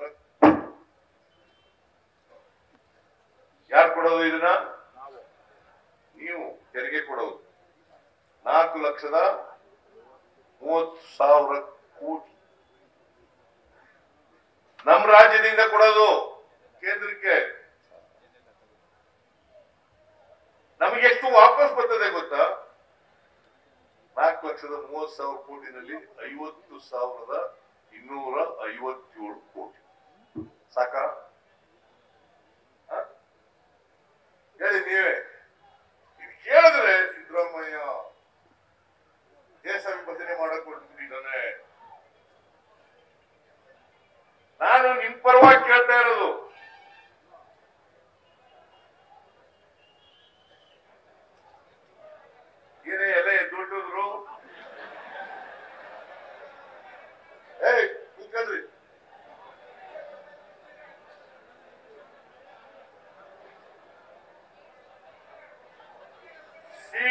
ಯಾರು ಕೊಡೋದು ಇದನ್ನ ನೀವು ತೆರಿಗೆ ಕೊಡೋದು ನಾಲ್ಕು ಲಕ್ಷದ ಮೂವತ್ತು ಸಾವಿರ ಕೋಟಿ ನಮ್ಮ ರಾಜ್ಯದಿಂದ ಕೊಡೋದು ಕೇಂದ್ರಕ್ಕೆ ನಮಗೆ ಎಷ್ಟು ವಾಪಸ್ ಬರ್ತದೆ ಗೊತ್ತಾ ನಾಲ್ಕು ಲಕ್ಷದ ಮೂವತ್ತು ಸಾವಿರ ಕೋಟಿನಲ್ಲಿ ಐವತ್ತು ಸಾವಿರದ ಇನ್ನೂರ ಐವತ್ತೇಳು ಕೋಟಿ ಸಾಕ ಹೇಳಿ ನೀವೇ ಇದು ಕೇಳಿದ್ರೆ ಸಿದ್ದರಾಮಯ್ಯ ದೇಶ ವಿಭಜನೆ ಮಾಡಕ್ ಹೊರಟಿದ್ದಾನೆ ನಾನು ನಿಮ್ ಪರವಾಗಿ ಕೇಳ್ತಾ ಇರೋದು ಏನೇ ಎಲ್ಲ ಎದ್ದೊಟ್ಟಿದ್ರು ಏಯ್ ಕೂತ್ಕೊಳ್ರಿ ಸಿ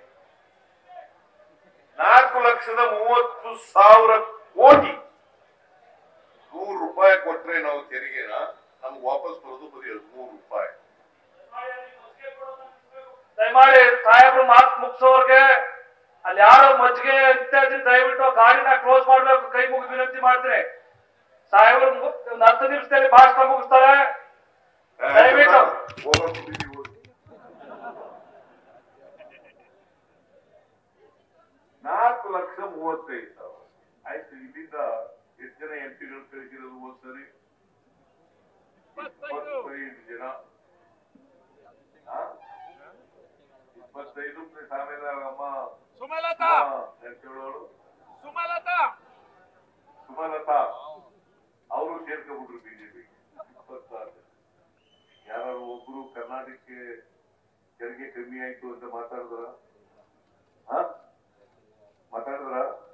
ನಾಲ್ಕು ಲಕ್ಷದ ಮೂವತ್ತು ಸಾವಿರ ಕೋಟಿ ನೂರು ರೂಪಾಯಿ ಕೊಟ್ರೆ ನಾವು ತೆರಿಗೆನ ನಮ್ಗೆ ವಾಪಸ್ ಬರೋದು ಬರೀ ಹದಿಮೂರು ರೂಪಾಯಿ ದಯಮಾಡಿ ಸಾಹೇಬ್ರು ಮಾತು ಮುಗಿಸೋರ್ಗೆ ಅಲ್ಲಿ ಯಾರೋ ಮಜ್ಜಿಗೆ ಇತ್ಯಾದಿ ದಯವಿಟ್ಟು ಗಾಡಿನ ಕ್ಲೋಸ್ ಮಾಡ್ಬೇಕು ಕೈ ಮುಗಿದು ವಿನಂತಿ ಮಾಡ್ತೀನಿ ಸಾಹೇಬ್ರು ಮು- ಒಂದು ಹತ್ತು ನಿಮಿಷದಲ್ಲಿ ಭಾಷಣ ಮುಗಿಸ್ತಾರೆ ದಯವಿಟ್ಟು. ಹೋಗ್ಬಿಟ್ಟಿದ್ದೀವಿ ಹೋಗಿ. ನಾಲ್ಕು ಲಕ್ಷ ಮೂವತ್ತೈದು ಸಾವಿರ ಆಯ್ತು ಇಲ್ಲಿಂದ ಎಷ್ಟು ಜನ ಎಂ ಪಿಗಳು ಕಳಿಸಿರೋದು ಹೋದ್ ಸರಿ ಇಪ್ಪತ್ತೈದು ಇಪ್ಪತ್ತೈದು ಜನ ಆ? ಇಪ್ಪತ್ತೈದು ಪ್ಲಸ್ ಆಮೇಲೆ ಅಮ್ಮ ಸುಮಲತಾ ಕೇಳೋಳು ಸುಮಲತಾ ಸುಮಲತಾ ಅವರು ಸೇರ್ಕೊಂಡ್ಬಿಟ್ರು ಬಿಜೆಪಿ ಇಪ್ಪತ್ತಾರು ಯಾರು ಒಬ್ರು ಕರ್ನಾಟಕಕ್ಕೆ ತೆರಿಗೆ ಕಮ್ಮಿ ಆಯ್ತು ಅಂತ ಮಾತಾಡಿದ್ರ ಮಾತಾಡಿದ್ರ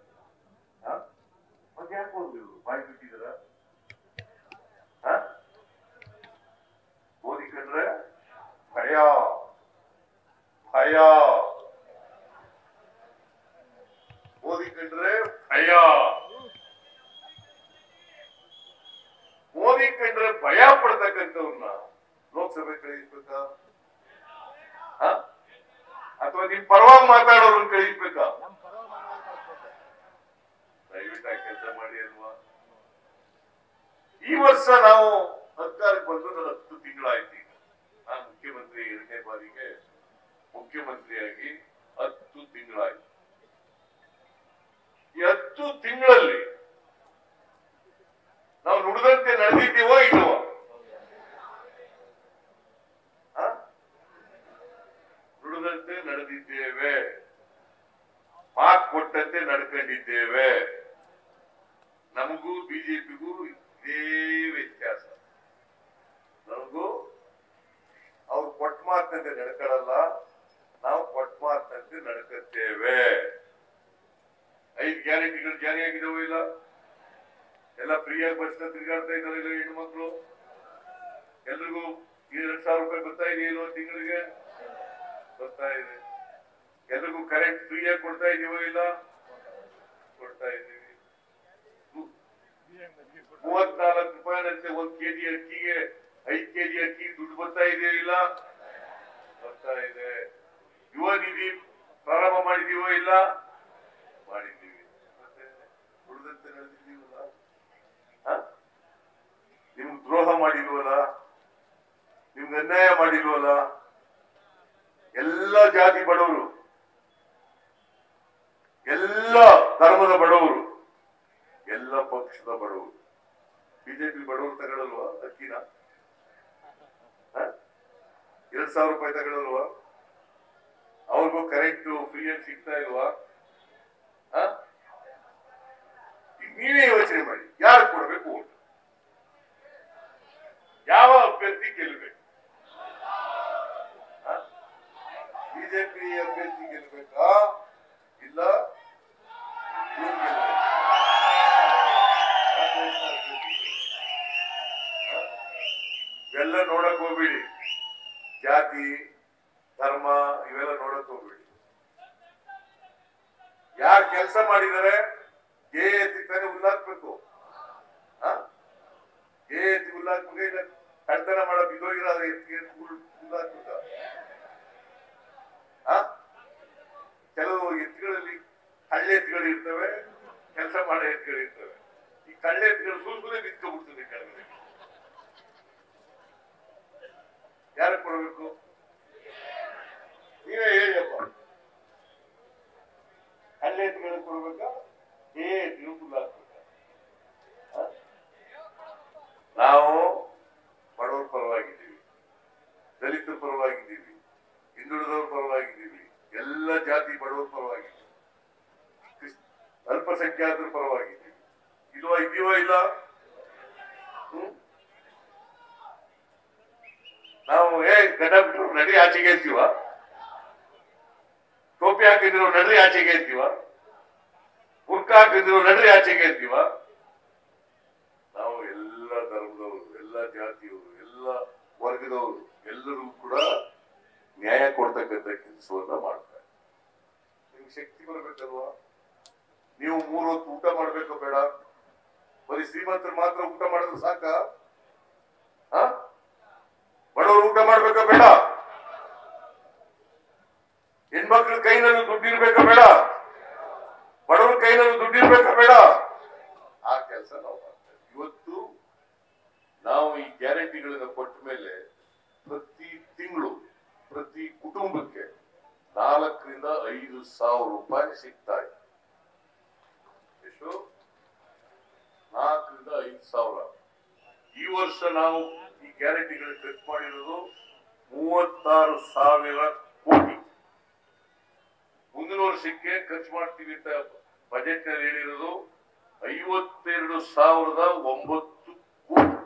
ಮತ್ತೆ ಯಾಕೆ ಹೋದ್ರು ಬಾಯಿ ಬಿಟ್ಟಿದ್ರ ಮೋದಿ ಕಂಡ್ರೆ ಭಯ ಭಯ ಮೋದಿ ಕಂಡ್ರೆ ಭಯ ಮೋದಿ ಕಂಡ್ರೆ ಭಯ ಪಡ್ತಕ್ಕಂಥವ್ರನ್ನ ಲೋಕಸಭೆ ಕಳಿಸ್ಬೇಕಾ ಹ? ಅಥವಾ ನಿಮ್ ಪರವಾಗಿ ಮಾತಾಡೋರನ್ನ ಕಳಿಸ್ಬೇಕಾ ದಯವಿಟ್ಟು ಆ ಕೆಲಸ ಮಾಡಿ ಅಲ್ವಾ ಈ ವರ್ಷ ನಾವು ಅಧಿಕಾರಕ್ಕೆ ಬಂದು ನನ್ನ ಹತ್ತು ತಿಂಗಳಾಯ್ತು ಈಗ ನಾನು ಮುಖ್ಯಮಂತ್ರಿ ಎರಡನೇ ಬಾರಿಗೆ ಮುಖ್ಯಮಂತ್ರಿಯಾಗಿ ಹತ್ತು ತಿಂಗಳಾಯ್ತು ಈ ಹತ್ತು ತಿಂಗಳಲ್ಲಿ ನಾವು ನುಡಿದಂತೆ ನಡೆದಿದ್ದೀವೋ ಇಲ್ವೋ ಆ? ನುಡಿದಂತೆ ನಡೆದಿದ್ದೇವೆ ಮಾತು ಕೊಟ್ಟಂತೆ ನಡ್ಕೊಂಡಿದ್ದೇವೆ ನಮಗೂ ಬಿಜೆಪಿಗೂ ಇದೇ ವ್ಯತ್ಯಾಸ ನಮಗೂ ಅವ್ರು ಕೊಟ್ಟ ಮಾತಿನಂತೆ ನಡ್ಕೊಳ್ಳಲ್ಲ ನಾವು ಕೊಟ್ಟ ಮಾತಿನಂತೆ ನಡ್ಕತ್ತೇವೆ ಐದು ಗ್ಯಾರಂಟಿಗಳು ಜಾರಿಯಾಗಿದಾವೋ ಇಲ್ಲ ಎಲ್ಲ ಫ್ರೀಯಾಗಿ ಬಸ್ ತಿರುಗಾಡ್ತಾ ಇದಾರೆ ಇಲ್ಲ ಹೆಣ್ಮಕ್ಳು ಎಲ್ರಿಗೂ ಎರಡ್ ಸಾವಿರ ರೂಪಾಯಿ ಬರ್ತಾ ಇದೆಯಲ್ಲೋ ತಿಂಗಳಿಗೆ ಬರ್ತಾ ಇದೆ ಎಲ್ರಿಗೂ ಕರೆಂಟ್ ಫ್ರೀಯಾಗಿ ಕೊಡ್ತಾ ಇದೀವೋ ಇಲ್ಲ ಕೊಡ್ತಾ ಇದ್ದೀವಿ ಮೂವತ್ನಾಲ್ಕು ರೂಪಾಯಿನಂತೆ ಒಂದ್ ಕೆಜಿ ಅಕ್ಕಿಗೆ ಐದ್ ಕೆಜಿ ಅಕ್ಕಿ ದುಡ್ಡು ಬರ್ತಾ ಇದೆಯೋ ಇಲ್ಲ ಬರ್ತಾ ಇದೆ ಯುವ ನಿಧಿ ಪ್ರಾರಂಭ ಮಾಡಿದೀವೋ ಇಲ್ಲ ಮಾಡಿದ್ದೀವಿ ಮತ್ತೆ ಉಳಿದಂತೆ ನಡೆದಿದ್ದೀವಲ್ಲ ಹ? ನಿಮ್ಗೆ ದ್ರೋಹ ಮಾಡಿಲ್ವಲ್ಲ ನಿಮ್ಗೆ ಅನ್ಯಾಯ ಮಾಡಿಲ್ವಲ್ಲ ಎಲ್ಲ ಜಾತಿ ಬಡವರು ಎಲ್ಲ ಧರ್ಮದ ಬಡವರು ಎಲ್ಲ ಪಕ್ಷದ ಬಡವರು ಬಿಜೆಪಿ ಬಡವರು ತಗೊಳ್ಳಲ್ವಾ ಅಕ್ಕಿನ ಹ? ಎರಡ್ ಸಾವಿರ ರೂಪಾಯಿ ತಗೊಳ್ಳಲ್ವಾ ಅವ್ರಿಗೂ ಕರೆಂಟ್ ಫ್ರೀಯಾಗಿ ಸಿಗ್ತಾ ಇಲ್ವಾ ಹ? ಈಗ ನೀವೇ ಯೋಚನೆ ಮಾಡಿ ಯಾರು ಕೊಡಬೇಕು ಓಟ್ ಯಾವ ಅಭ್ಯರ್ಥಿ ಗೆಲ್ಲಬೇಕು ಬಿಜೆಪಿ ಅಭ್ಯರ್ಥಿ ಗೆಲ್ಬೇಕಾ ಇಲ್ಲ ಇವ್ರು ಗೆಲ್ಬೇಕಾ? ಕಾಂಗ್ರೆಸ್ನ ಅಭ್ಯರ್ಥಿ ಗೆಲ್ಬೇಕಾ? ಹ? ಇವೆಲ್ಲ ನೋಡಕ್ ಹೋಗ್ಬೇಡಿ ಜಾತಿ ಧರ್ಮ ಇವೆಲ್ಲ ನೋಡಕ್ ಹೋಗ್ಬೇಡಿ ಯಾರು ಕೆಲಸ ಮಾಡಿದ್ದಾರೆ ಏ ಎತ್ತಿ ತಾನೇ ಹುಲ್ಲಾಕ್ಬೇಕು ಹ? ಏ ಎತ್ತಿ ಹುಲ್ಲಾಕ್ಬೇಕು ಇಲ್ಲ ಕಳ್ತನ ಮಾಡೋ ಬಿದ್ದೋಗಿರೋ ಎತ್ತಿಗೆ ಹುಲ್ ಹುಲ್ಲಾಕ್ಬೇಕ ಹ? ಕೆಲವು ಎತ್ತುಗಳಲ್ಲಿ ಹಳ್ಳಿ ಎತ್ತುಗಳು ಇರ್ತವೆ ಕೆಲಸ ಮಾಡೋ ಎತ್ತುಗಳು ಇರ್ತವೆ ಈ ಕಳ್ಳೆ ಎತ್ತುಗಳು ಸುಲ್ಕುಲೇ ಬಿತ್ಕೊಂಡ್ಬಿಡ್ತದೆ ಕೆಳಗಡೆ ಯಾರು ಕೊಡಬೇಕು ನೀವೇ ಹೇಳಿಯಪ್ಪ ಹಳ್ಳಿ ಎತ್ತುಗಳಿಗೆ ಕೊಡ್ಬೇಕಾ ಏ ತಿರುಪುಲ್ಲ ನಾವು ಬಡವರ ಪರವಾಗಿದ್ದೀವಿ ದಲಿತರ ಪರವಾಗಿದ್ದೀವಿ ಹಿಂದುಳಿದವ್ರ ಪರವಾಗಿದ್ದೀವಿ ಎಲ್ಲ ಜಾತಿ ಬಡವರ ಪರವಾಗಿದ್ದೀವಿ ಕ್ರಿಸ್- ಅಲ್ಪಸಂಖ್ಯಾತರ ಪರವಾಗಿದ್ದೀವಿ ಇಲ್ವಾ ಇದೀವ ಇಲ್ಲ ಹ್ಮ್? ನಾವು ಏ ಗಡ್ಡ ಬಿಟ್ಟರು ನಡಿ ಆಚೆಗೆ ಅಂತೀವ ಟೋಪಿ ಹಾಕಿದ್ರು ನಡ್ರಿ ಆಚೆಗೆ ಅಂತೀವ ಬುರ್ಕ ಹಾಕಿದ್ರು ನಡ್ರಿ ಆಚೆಗೆ ಅಂತೀವ ನಾವು ಎಲ್ಲ ಧರ್ಮದವರು ಎಲ್ಲ ಜಾತಿಯವರು ಎಲ್ಲ ವರ್ಗದವರು ಎಲ್ಲರೂ ಕೂಡ ನ್ಯಾಯ ಕೊಡ್ತಕ್ಕಂಥ ಕೆಲಸವನ್ನ ಮಾಡ್ತಾರೆ ನಿಮ್ಗೆ ಶಕ್ತಿ ಬರ್ಬೇಕಲ್ವಾ ನೀವು ಮೂರು ಹೊತ್ತು ಊಟ ಮಾಡ್ಬೇಕು ಬೇಡ ಬರೀ ಶ್ರೀಮಂತರು ಮಾತ್ರ ಊಟ ಮಾಡಿದ್ರೆ ಸಾಕ ಬಡವರು ಊಟ ಮಾಡ್ಬೇಕಾ ಬೇಡ ಹೆಣ್ಮಕ್ಳ ಕೈನಲ್ಲಿ ದುಡ್ಡಿರ್ಬೇಕಾ ಬೇಡ ಬಡವ್ರ ಕೈನಲ್ಲಿ ದುಡ್ಡಿರ್ಬೇಕಾ ಬೇಡ ಆ ಕೆಲಸ ನಾವು ಮಾಡ್ತೇವೆ ಇವತ್ತು ನಾವು ಈ ಗ್ಯಾರಂಟಿಗಳನ್ನ ಕೊಟ್ಟ ಮೇಲೆ ಪ್ರತಿ ತಿಂಗಳು ಪ್ರತಿ ಕುಟುಂಬಕ್ಕೆ ನಾಲ್ಕರಿಂದ ಐದು ಸಾವಿರ ರೂಪಾಯಿ ಸಿಗ್ತಾ ಇದೆ ಎಷ್ಟು ನಾಲ್ಕರಿಂದ ಐದು ಸಾವಿರ ಈ ವರ್ಷ ನಾವು ಈ ಗ್ಯಾರಂಟಿಗಳು ಖರ್ಚು ಮಾಡಿರೋದು ಮೂವತ್ತಾರು ಸಾವಿರ ಕೋಟಿ ಮುಂದಿನ ವರ್ಷಕ್ಕೆ ಖರ್ಚು ಮಾಡ್ತೀವಿ ಅಂತ ಬಜೆಟ್ ನಲ್ಲಿ ಹೇಳಿರೋದು ಐವತ್ತೆರಡು ಸಾವಿರದ ಒಂಬತ್ತು ಕೋಟಿ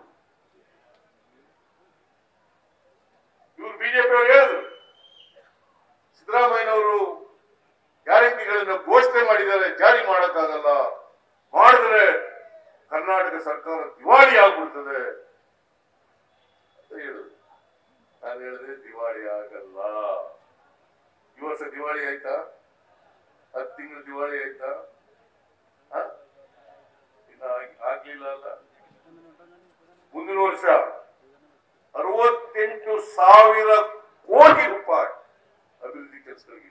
ಇವರು ಬಿಜೆಪಿ ಅವರು ಹೇಳಿದ್ರು ಸಿದ್ದರಾಮಯ್ಯನವರು ಗ್ಯಾರಂಟಿಗಳನ್ನ ಘೋಷಣೆ ಮಾಡಿದ್ದಾರೆ ಜಾರಿ ಮಾಡಕ್ಕಾಗಲ್ಲ ಮಾಡಿದ್ರೆ ಕರ್ನಾಟಕ ಸರ್ಕಾರ ದಿವಾಳಿ ಆಗ್ಬಿಡ್ತದೆ ಅಂತ ಹೇಳಿದ್ರು ನಾನು ಹೇಳಿದ್ರೆ ದಿವಾಳಿ ಆಗಲ್ಲ ಈ ವರ್ಷ ದಿವಾಳಿ ಆಯ್ತಾ ಹತ್ತು ತಿಂಗಳು ದಿವಾಳಿ ಆಯ್ತಾ ಹ? ಇನ್ನ ಆಗ್- ಆಗ್ಲಿಲ್ಲ ಅಲ್ಲ ಮುಂದಿನ ವರ್ಷ ಅರವತ್ತೆಂಟು ಸಾವಿರ ಕೋಟಿ ರೂಪಾಯಿ ಅಭಿವೃದ್ಧಿ ಕೆಲಸಗಳಿಗೆ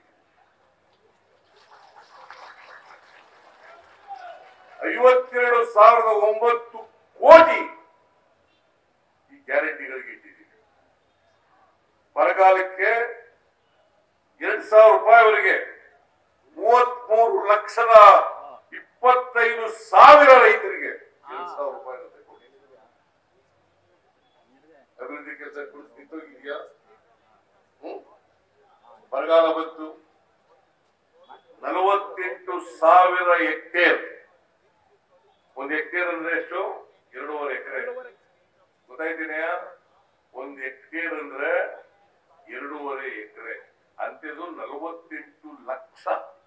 ಐವತ್ತೆರಡು ಸಾವಿರದ ಒಂಬತ್ತು ಕೋಟಿ ಈ ಗ್ಯಾರಂಟಿಗಳಿಗೆ ಇಟ್ಟಿದ್ದೀವಿ ಬರಗಾಲಕ್ಕೆ ಎರಡ್ ಸಾವಿರ ರೂಪಾಯಿವರೆಗೆ ಮೂವತ್ಮೂರು ಲಕ್ಷದ ಇಪ್ಪತ್ತೈದು ಸಾವಿರ ರೈತರಿಗೆ ಎರಡ್ ಸಾವಿರ ರೂಪಾಯಿ ಅಂತ ಕೊಟ್ಟಿದ್ದೀವಿ. ಅಭಿವೃದ್ಧಿ ಕೆಲಸ ನಿಂತೋಗಿದ್ಯಾ ಹ್ಮ್ ಬರಗಾಲ ಬಂತು ನಲವತ್ತೆಂಟು ಸಾವಿರ ಹೆಕ್ಟೇರ್ ಒಂದು ಹೆಕ್ಟೇರ್ ಅಂದ್ರೆ ಎಷ್ಟು ಎರಡೂವರೆ ಎಕರೆ ಗೊತ್ತಾಯ್ತೀನಿಯ ಒಂದು ಹೆಕ್ಟೇರ್ ಅಂದ್ರೆ ಎರಡೂವರೆ ಎಕರೆ ಅಂತ್ಯದು ನಲವತ್ತೆಂಟು ಲಕ್ಷ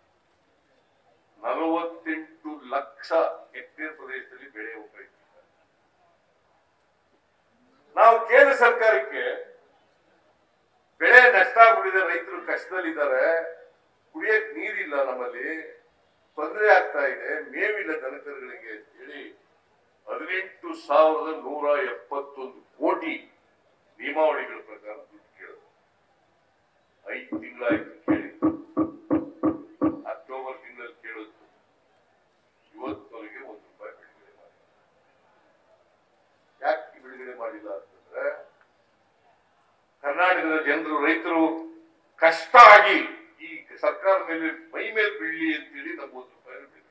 ನಲವತ್ತೆಂಟು ಲಕ್ಷ ಹೆಕ್ಟೇರ್ ಪ್ರದೇಶದಲ್ಲಿ ಬೆಳೆ ಹೋಗ್ತಾ ಇತ್ತು ನಾವು ಕೇಂದ್ರ ಸರ್ಕಾರಕ್ಕೆ ಬೆಳೆ ನಷ್ಟ ಆಗ್ಬಿಟ್ಟಿದೆ ರೈತರು ಕಷ್ಟದಲ್ಲಿದ್ದಾರೆ ಕುಡಿಯಕ್ ನೀರಿಲ್ಲ ನಮ್ಮಲ್ಲಿ ತೊಂದರೆ ಆಗ್ತಾ ಇದೆ ಮೇವಿಲ್ಲ ದನಕರುಗಳಿಗೆ ಅಂತ ಹೇಳಿ ಹದಿನೆಂಟು ಸಾವಿರದ ನೂರ ಎಪ್ಪತ್ತೊಂದು ಕೋಟಿ ನಿಯಮಾವಳಿಗಳ ಪ್ರಕಾರ ದುಡ್ಡು ಕೇಳೋದು ಐದು ತಿಂಗಳಾಯ್ತು ಕೇಳಿ ಅಕ್ಟೋಬರ್ ತಿಂಗಳಲ್ಲಿ ಕೇಳೋದು ಇವತ್ತವರೆಗೆ ಒಂದು ರೂಪಾಯಿ ಬಿಡುಗಡೆ ಮಾಡಿ ಯಾಕೆ ಬಿಡುಗಡೆ ಮಾಡಿಲ್ಲ ಅಂತಂದ್ರೆ ಕರ್ನಾಟಕದ ಜನರು ರೈತರು ಕಷ್ಟ ಆಗಿ ಈ ಸರ್ಕಾರ ಮೇಲೆ ಮೈ ಮೇಲೆ ಬೀಳಲಿ ಅಂತೇಳಿ ನಮ್ಮ ಒಂದು ರೂಪಾಯಿ ಬಿಡುಗಡೆ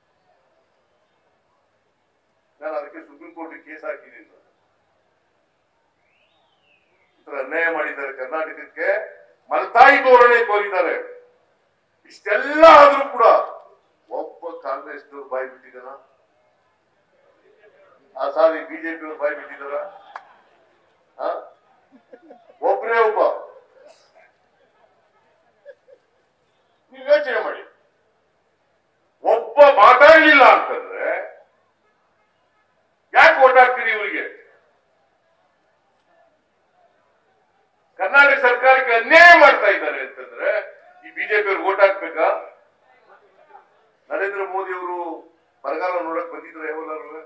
ನಾನು ಅದಕ್ಕೆ ಸುಪ್ರೀಂ ಕೋರ್ಟ್ ಕೇಸ್ ಹಾಕಿದ್ದೀನಿ ನಾನು. ಈ ತರ ಅನ್ಯಾಯ ಮಾಡಿದ್ದಾರೆ ಕರ್ನಾಟಕಕ್ಕೆ ಮಲ್ತಾಯಿ ಧೋರಣೆ ತೋರಿದ್ದಾರೆ ಇಷ್ಟೆಲ್ಲ ಆದ್ರೂ ಕೂಡ ಒಬ್ಬ ಕಾಂಗ್ರೆಸ್ ಬಾಯಿ ಬಿಟ್ಟಿದ್ದಾನ ಆ ಸಾರಿ ಬಿಜೆಪಿ ಅವ್ರು ಬಾಯಿ ಬಿಟ್ಟಿದ್ದಾರ ಒಬ್ಬರೇ ಒಬ್ಬ ನೀವು ಯೋಚನೆ ಮಾಡಿ ಒಬ್ಬ ಮಾತಾಡ್ಲಿಲ್ಲ ಅಂತಂದ್ರೆ ಯಾಕೆ ಓಟ್ ಹಾಕ್ತೀರಿ ಇವರಿಗೆ ಕರ್ನಾಟಕ ಸರ್ಕಾರಕ್ಕೆ ಅನ್ಯಾಯ ಮಾಡ್ತಾ ಇದ್ದಾರೆ ಅಂತಂದ್ರೆ ಈ ಬಿಜೆಪಿ ಅವ್ರಿಗೆ ಓಟ್ ಹಾಕ್ಬೇಕಾ ನರೇಂದ್ರ ಮೋದಿ ಅವರು ಬರಗಾಲ ನೋಡಕ್ ಬಂದಿದ್ರ ಯಾವಲ್ಲಾರು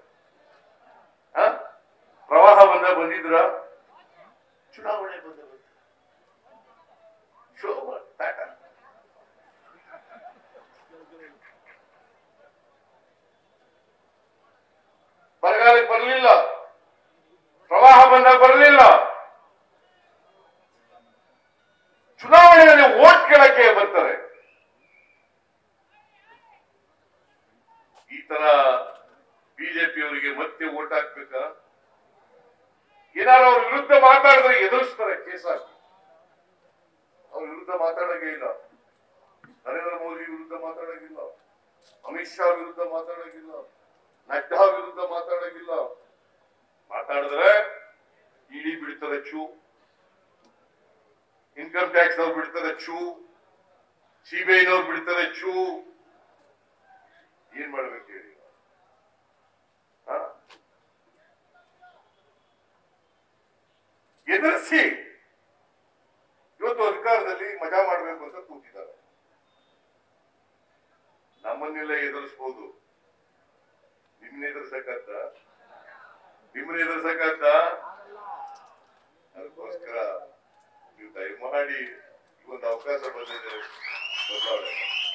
ಪ್ರವಾಹ ಬಂದ ಬಂದಿದ್ರ ಚುನಾವಣೆ ಬಂದ ಶೋಭಾ ಟಾಟಾ ಬರಗಾಲಕ್ಕೆ ಬರಲಿಲ್ಲ ಪ್ರವಾಹ ಬಂದಾಗ ಬರಲಿಲ್ಲ ಚುನಾವಣೆಯಲ್ಲಿ ಓಟ್ ಕೇಳಕ್ಕೆ ಬರ್ತಾರೆ ಈ ತರ ಬಿಜೆಪಿ ಅವರಿಗೆ ಮತ್ತೆ ಓಟ್ ಹಾಕ್ಬೇಕಾ ಏನಾದ್ರು ಅವ್ರ ವಿರುದ್ಧ ಮಾತಾಡಿದ್ರೆ ಎದುರಿಸ್ತಾರೆ ಕೇಸ್ ಹಾಕಿ ಅವ್ರ ವಿರುದ್ಧ ಮಾತಾಡೋಕೆ ಇಲ್ಲ ನರೇಂದ್ರ ಮೋದಿ ವಿರುದ್ಧ ಮಾತಾಡೋಗಿಲ್ಲ ಅಮಿತ್ ಶಾ ವಿರುದ್ಧ ಮಾತಾಡೋಗಿಲ್ಲ ನಡ್ಡಾ ವಿರುದ್ಧ ಮಾತಾಡೋಗಿಲ್ಲ ಮಾತಾಡಿದ್ರೆ ಇಡಿ ಬಿಡ್ತಾರೆ ಚೂ ಇನ್ಕಮ್ ಟ್ಯಾಕ್ಸ್ ಅವ್ರು ಬಿಡ್ತಾರೆ ಚೂ ಸಿಬಿಐನವ್ರು ಬಿಡ್ತಾರೆ ಚೂ ಏನ್ ಮಾಡ್ಬೇಕು ಹೇಳಿ ಆ? ಎದುರಿಸಿ ಇವತ್ತು ಅಧಿಕಾರದಲ್ಲಿ ಮಜಾ ಮಾಡಬೇಕು ಅಂತ ಕೂತಿದ್ದಾರೆ ನಮ್ಮನ್ನೆಲ್ಲ ಎದುರಿಸ್ಬೋದು ನಿಮ್ಮನ್ನ ಎದುರಿಸಕತ್ತ ನಿಮ್ಮನ್ನ ಎದುರಿಸಕತ್ತ ಅದಕ್ಕೋಸ್ಕರ ನೀವು ದಯಮಾಡಿ ಈ ಒಂದು ಅವಕಾಶ ಬಂದಿದೆ ಬದಲಾವಣೆ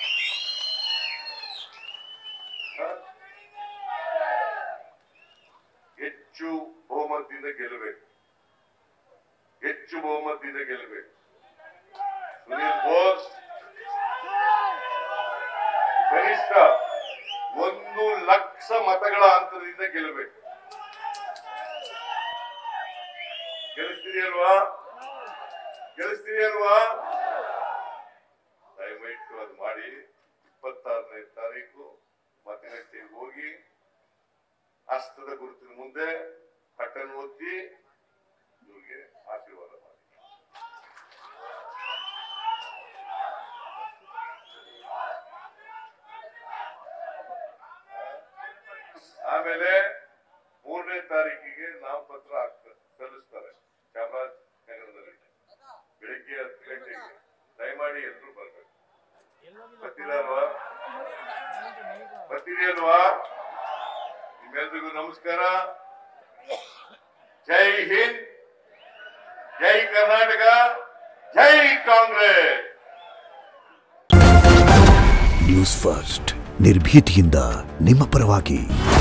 ಹ? ಹೆಚ್ಚು ಬಹುಮತದಿಂದ ಗೆಲ್ಲಬೇಕು ಹೆಚ್ಚು ಬಹುಮತದಿಂದ ಗೆಲ್ಲಬೇಕು ಸುನೀಲ್ ಬೋಸ್ ಕನಿಷ್ಠ ಒಂದು ಲಕ್ಷ ಮತಗಳ ಅಂತರದಿಂದ ಗೆಲ್ಲಬೇಕು ಗೆಲ್ಲಿಸ್ತೀರಿ ಅಲ್ವಾ ಗೆಲ್ಲಿಸ್ತೀರಿ ಅಲ್ವಾ ದಯವಿಟ್ಟು ಅದು ಮಾಡಿ ಇಪ್ಪತ್ತಾರನೇ ತಾರೀಕು ಮತಗಟ್ಟೆಗೆ ಹೋಗಿ ಹಸ್ತದ ಗುರುತಿನ ಮುಂದೆ ಬಟನ್ ಒತ್ತಿ ಇವ್ರಿಗೆ ಆಶೀರ್ವಾದ ಮಾಡಿ ಆಮೇಲೆ ಮೂರನೇ ತಾರೀಕಿಗೆ ನಾಮಪತ್ರ ಹಾಕ್ತಾರೆ ಸಲ್ಲಿಸ್ತಾರೆ ಚಾಮರಾಜನಗರದಲ್ಲಿ ಬೆಳಿಗ್ಗೆ ಹತ್ತು ಗಂಟೆಗೆ ದಯಮಾಡಿ ಎಲ್ಲರೂ ಬರ್ಬೇಕು ಬರ್ತೀರಲ್ವಾ ಬರ್ತೀರಿ ಅಲ್ವಾ ನಿಮ್ಮೆಲ್ರಿಗೂ ನಮಸ್ಕಾರ ಜೈ ಹಿಂದ್ ಜೈ ಕರ್ನಾಟಕ ಜೈ ಕಾಂಗ್ರೆಸ್ ನ್ಯೂಸ್ ಫಸ್ಟ್ ನಿರ್ಭೀತಿಯಿಂದ ನಿಮ್ಮ ಪರವಾಗಿ